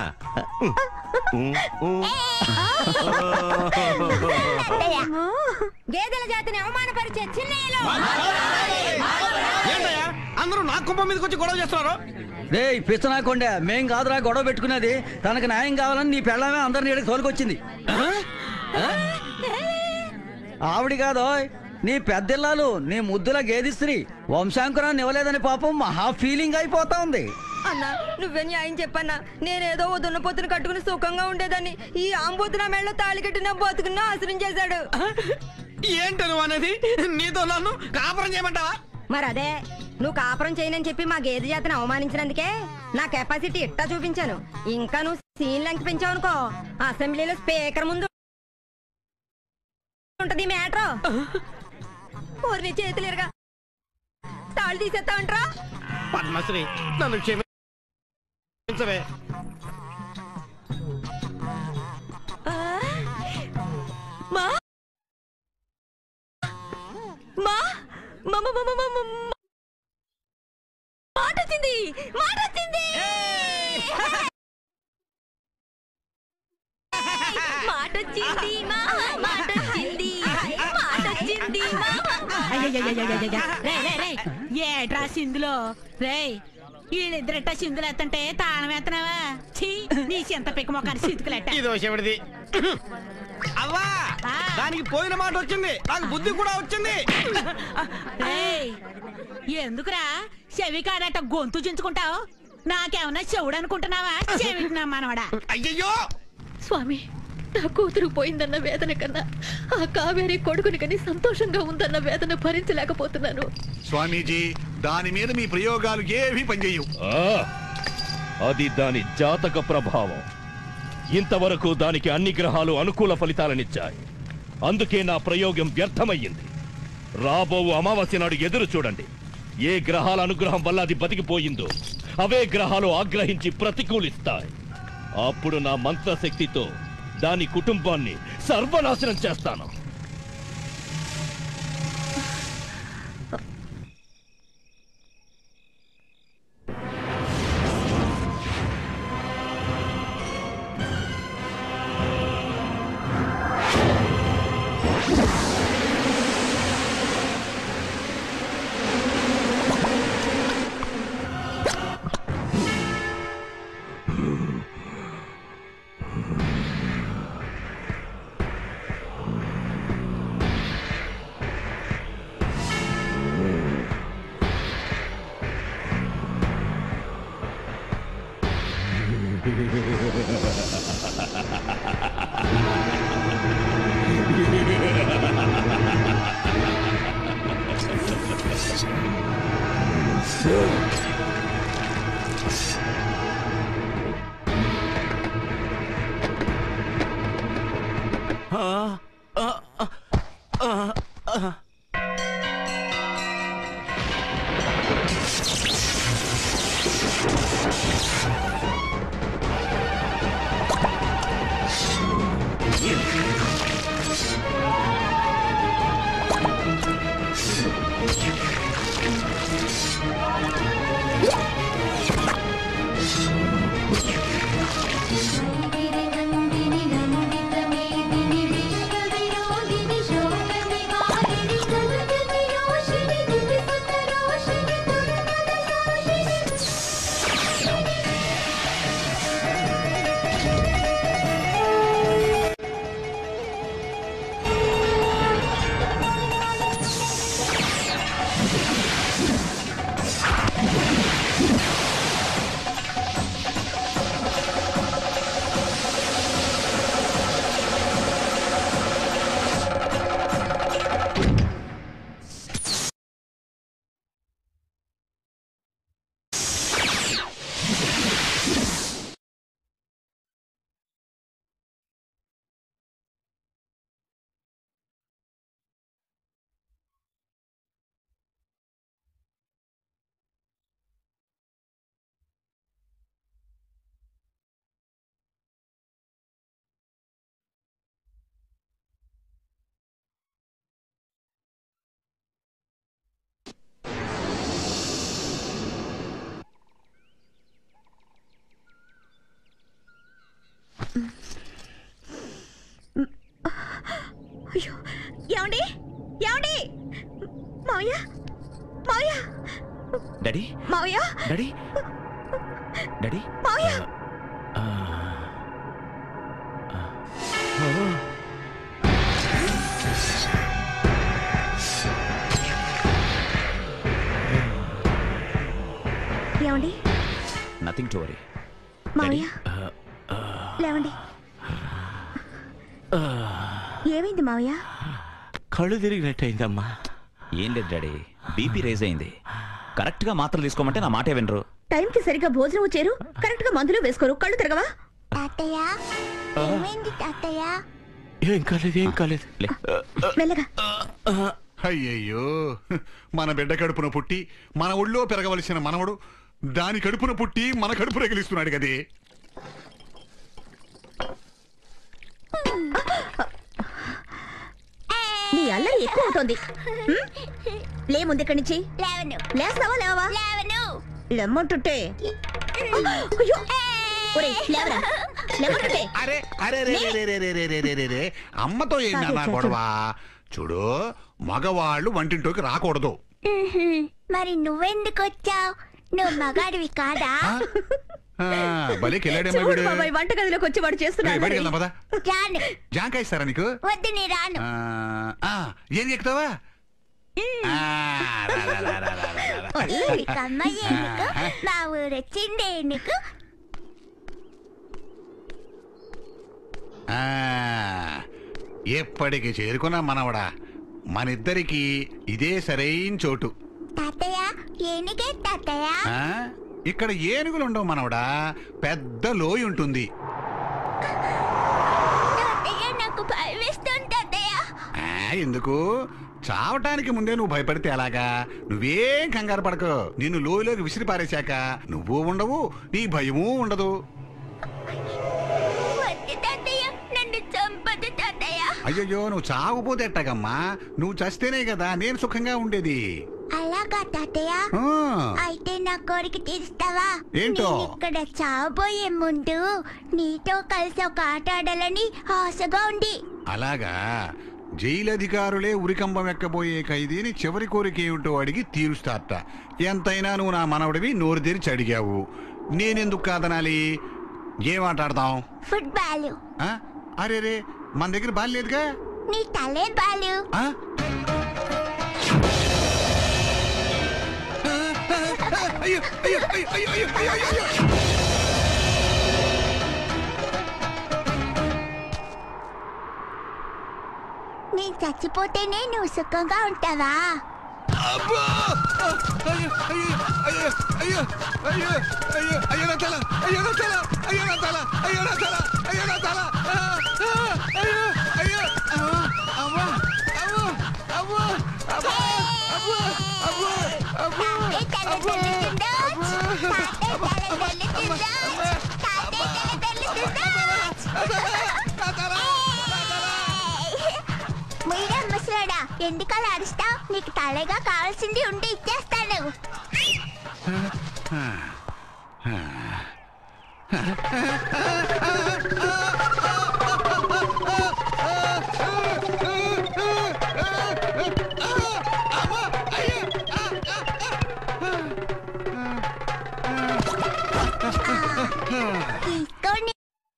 గేదెల జాతిని అవమానపరిచే చిన్నయ్యలో ఏంటయ్యా అందరూ నా కుంభం మీదకి వచ్చి గొడవ చేస్తున్నారు రే పిచ్చనాకొండ మేం కాదురా గొడవ పెట్టుకున్నది తనకు న్యాయం కావాలని నీ పెళ్ళమే అందరిని ఇక్కడికి తోలుకొచ్చింది ఆవిడ కాదో నీ పెద్దిల్లాలు నీ ముద్దుల గేదిస్త్రీ వంశాంకురాన్ని ఇవ్వలేదని పాపం మహా ఫీలింగ్ అయిపోతా ఉంది అన్నా నువ్వే న్యాయం చెప్పన్నా నేనేదో ఓ దున్నపోతుని కట్టుకుని సుఖంగా ఉండేదాన్ని ఈ ఆంబోతు నా మెళ్ళలో తాళి కట్టి నా బతుకుని నాశనం చేశాడు ఏంటి నువ్వు అనేది నీతో నన్ను కాపురం చేయమంటావా మరి అదే నువ్వు కాపురం చేయనని చెప్పి మా గేదె జాతిని అవమానించినందుకే నా కెపాసిటీ ఇట్టా చూపించాను ఇంకా నువ్వు సీన్ లెంక పెంచావు అనుకో అసెంబ్లీలో స్పీకర్ ముందు ఉంటది మ్యాటర్ ఊరిని చేతులేరుగా తాళ్ళు తీసేస్తా అంటారా పద్మశ్రీ నన్ను క్షమించవే మా మా మా మా మా మా మా మా- మాట వచ్చింది మాట వచ్చింది మాట వచ్చింది మా మాట వచ్చింది మాట వచ్చింది మా అయ్యయ్యయ్యయ్యయ్యయ్య. రే రే రే ఏట్రా సింధులో రే వీళ్ళిద్దరట సింధులు ఎత్తంటే తాళం ఎత్తనావా ఛీ నీ చింత పిక్క మొక్కని సితుకులెట్ట ఇదో శివుడిది అవ్వా దానికి పోయిన మాట వచ్చింది నాకు బుద్ధి కూడా వచ్చింది రేయ్, ఎందుకురా చెవి కాడట గొంతు చించుకుంటావు నాకేమన్నా చెవుడు అనుకుంటున్నావా చెవిటి నా మనవడా అయ్యయ్యో స్వామి నా కూతురు పోయిందన్న వేదన కన్నా ఆ కావేరి కొడుకుని కని సంతోషంగా ఉందన్న వేదన భరించలేకపోతున్నాను స్వామీజీ దాని మీద మీ ప్రయోగాలు ఏవీ పనిచేయవు ఆ, అది దాని జాతక ప్రభావం ఇంతవరకు దానికి అన్ని గ్రహాలు అనుకూల ఫలితాలనిచ్చాయి అందుకే నా ప్రయోగం వ్యర్థమయ్యింది రాబో అమావాస్య నాడు ఎదురు చూడండి ఏ గ్రహాల అనుగ్రహం వల్ల అది బతికిపోయిందో అవే గ్రహాలు ఆగ్రహించి ప్రతికూలిస్తాయి అప్పుడు నా మంత్రశక్తితో దాని కుటుంబాన్ని సర్వనాశనం చేస్తాను అయ్యో ఏమండి ఏమండి మావయ్య మావయ్య డాడీ మావయ్య డాడీ డాడీ మావయ్య ఆ, ఏమండి నథింగ్ టు వరీ మావయ్య లేవండి ఏమైంది మావయ్య కళ్ళు తిరిగినట్టయిందమ్మా ఏం లేదు డాడీ బీపీ రేజ్ అయింది కరెక్ట్ గా మాత్రలు తీసుకోమంటే నా మాటే వినరు టైంకి సరిగ్గా భోజనం వచ్చారు కరెక్ట్ గా మందులు వేసుకోరు కళ్ళు తిరగవా తాతయ్య ఏమైంది తాతయ్య ఏం కాలేదు ఏం కాలేదు మెల్లగా అయ్యయ్యో మన బిడ్డ కడుపున పుట్టి మన ఒళ్ళో పెరగవలసిన మనవడు దాని కడుపున పుట్టి మన కడుపు రగిలిస్తున్నాడు కదే నీ అల్లరి ఎక్కువ అవుతోంది హ్మ్? లే ముందు ఇక్కడి నుంచి లేస్తావా లేవా లెమ్మంటుంటే అయ్యో ఒరేయ్, లేవరా లెమ్మంటుంటే అరే అరే రే రే రే రే రే రే రే రే రే అమ్మతో ఏంటన్నా గొడవ చూడు మగవాళ్ళు వంటింట్లోకి రాకూడదు మరి నువ్వెందుకు వచ్చావు నువ్వు మగాడివి కాదా ఆ, భలే కెళ్ళాడేమో చూడు వీడు బాబాయ్ వంటగదిలోకి వచ్చి వాడు రేయ్, చేస్తున్నాడు బయటికి వెళ్దాం పదా రాను జాంకాయ ఇస్తారా నీకు వద్దు నీ రాను ఆ, ఆ, ఏం ఎక్కుతావా ఆ, రా, రా, రా, రా, రా, రా, రా. నీకు అమ్మాయి ఎందుకు మా ఊరు వచ్చింది ఎందుకు ఆ, ఎప్పటికి చేరుకున్నా మనవడా మనిద్దరికి ఇదే సరైన చోటు తాతయ్య ఏనిగే తాతయ్య ఆ? ఇక్కడ ఏనుగులు ఉండవు మనవడా పెద్ద లోయ ఉంటుంది తాతయ్య నాకు భయం వేస్తుంది తాతయ్య ఆ, ఎందుకు చావటానికి ముందే నువ్వు భయపడితే ఎలాగా నువ్వేం కంగారు పడకు నిన్ను లోయలోకి విసిరి పారేశాక నువ్వు ఉండవు నీ భయమూ ఉండదు వద్దు తాతయ్య నన్ను చంపదు తాతయ్య అయ్యయ్యో నువ్వు చావకపోతే ఎట్టగమ్మా నువ్వు చస్తేనే కదా నేను సుఖంగా ఉండేది అలాగా తాతయ్య ఆ. అయితే నా కోరిక తీరుస్తావా ఏంటో? నేను ఇక్కడ చావబోయే ముందు నీతో కలిసి ఒక ఆట ఆడాలని ఆశగా ఉంది అలాగా జైలు అధికారులే ఉరికంబం ఎక్కబోయే ఖైదీని చివరి కోరిక ఏమిటో అడిగి తీరుస్తారట ఎంతైనా నువ్వు నా మనవడివి నోరు తెరిచి అడిగావు నేనెందుకు కాదనాలి ఏం ఆట ఆడదాం ఫుట్బాల్ ఆ? అరే రే మన దగ్గర బాల్ లేదుగా నీ తలే బాలు ఆ? అయ్యో అయ్యో అయ్యో అయ్యో అయ్యో అయ్యో అయ్యో నేను చచ్చిపోతేనే నువ్వు సుఖంగా ఉంటావా అబ్బా! అయ్యో అయ్యో అయ్యో అయ్యో అయ్యో అయ్యో అయ్యో నా తల అయ్యో నా తల అయ్యో నా తల అయ్యో నా తల అయ్యో నా తల ఆ, ఆ, అయ్యో అయ్యో అమ్మా అమ్మా అమ్మా అమ్మా అమ్మా అమ్మా అమ్మా అమ్మా మీరే ముసలాడా ఎందుకలా అరుస్తావు నీకు తలగా కావాల్సింది ఉంటే ఇచ్చేస్తాను తీసుకోండి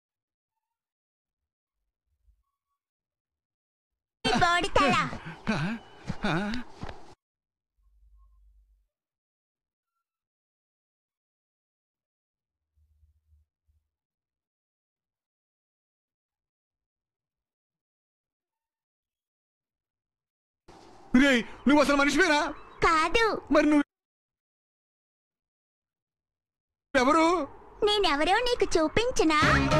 బోడి తల రేయ్ నువ్వు అసలు మనిషివేనా కాదు మరి నువ్వు ఎవరు నేనెవరో నీకు చూపించనా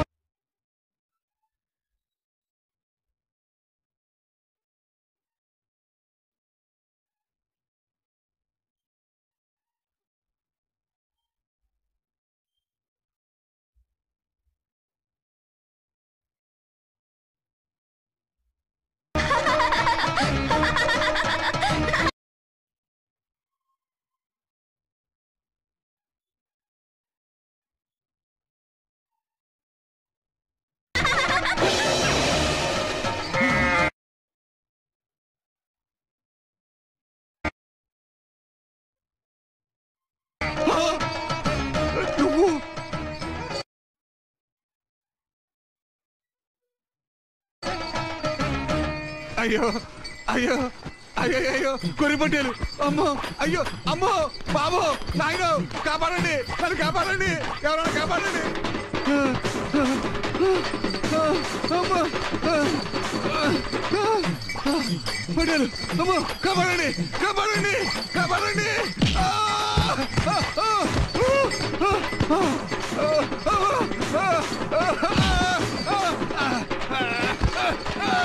నువ్వు అయ్యో అయ్యో అయ్యో అయ్యో కొరి పట్టేలు అమ్మో అయ్యో అమ్మో బాబు నాయన కాపాడండి నన్ను కాపాడండి ఎవరైనా కాపాడండి అమ్మో పట్టేలు అమ్మో కాపాడండి కాపాడండి కాపాడండి ఆ! ఆ! ఆ! ఆ! ఆ! ఆ! ఆ! ఆ!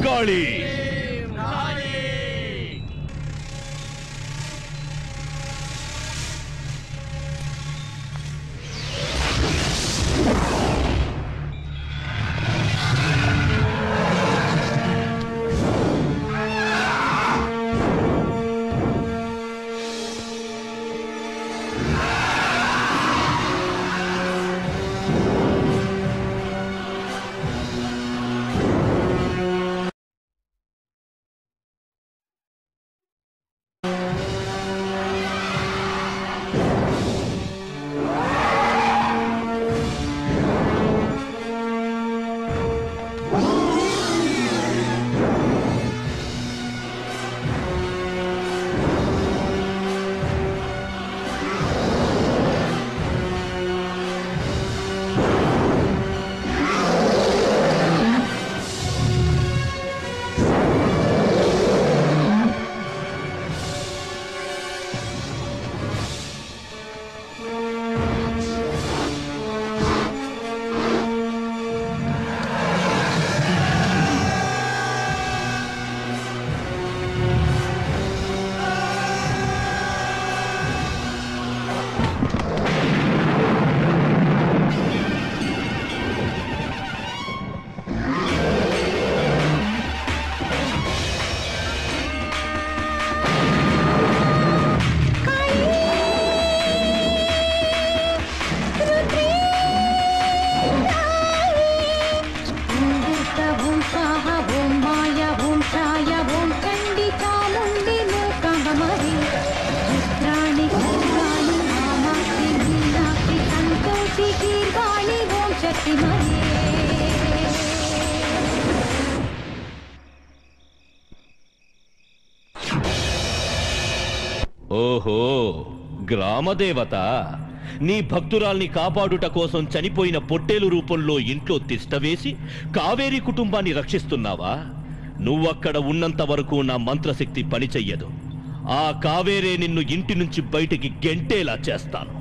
కాళీ ఓం స్వాహ ఓం మాయ ఓం ఛాయ ఓం చండి చాముండి మూకమరి రుద్రాణి ఖడ్గాణి కామాక్షి మీనాక్షి సంతోషి గీర్వాణి ఓం శక్తిమయే ఓహో గ్రామదేవత నీ భక్తురాల్ని కాపాడుట కోసం చనిపోయిన పొట్టేలు రూపంలో ఇంట్లో తిష్టవేసి కావేరి కుటుంబాన్ని రక్షిస్తున్నావా నువ్వక్కడ ఉన్నంత వరకు నా మంత్రశక్తి పనిచెయ్యదు ఆ కావేరే నిన్ను ఇంటి నుంచి బయటికి గెంటేలా చేస్తాను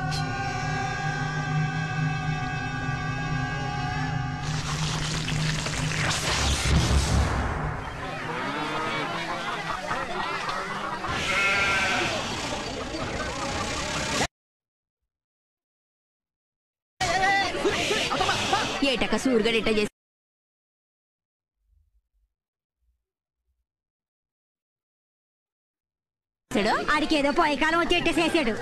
ఏటక సూరుగడిట చేసి ఆడికి ఏదో పోయకాలం వచ్చి ఎట్టేసేసాడు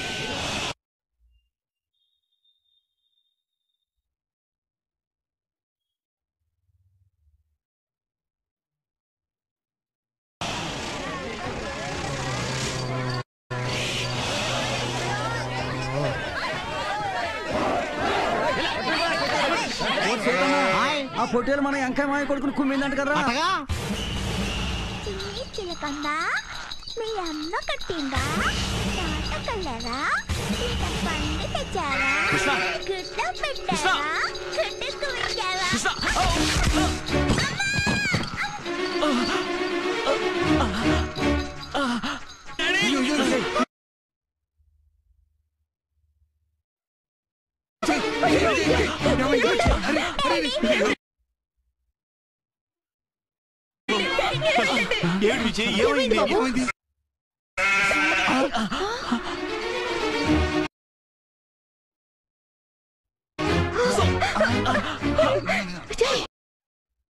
ఆ పొట్టేలు మన ఎంకాయ మాయ కొడుకుని కుమ్మిందంట కదా చిలకందా మీ అమ్మ కట్టిందా నాటకల్లరా పండు తెచ్చారా కృష్ణ! గుడ్డ కృష్ణ! పెట్టారా గుడ్డ కూర్చావా ఏడు విజయ్ ఏమైంది ఏమైంది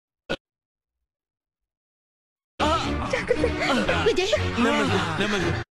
విజయ్ నెమ్మది నెమ్మది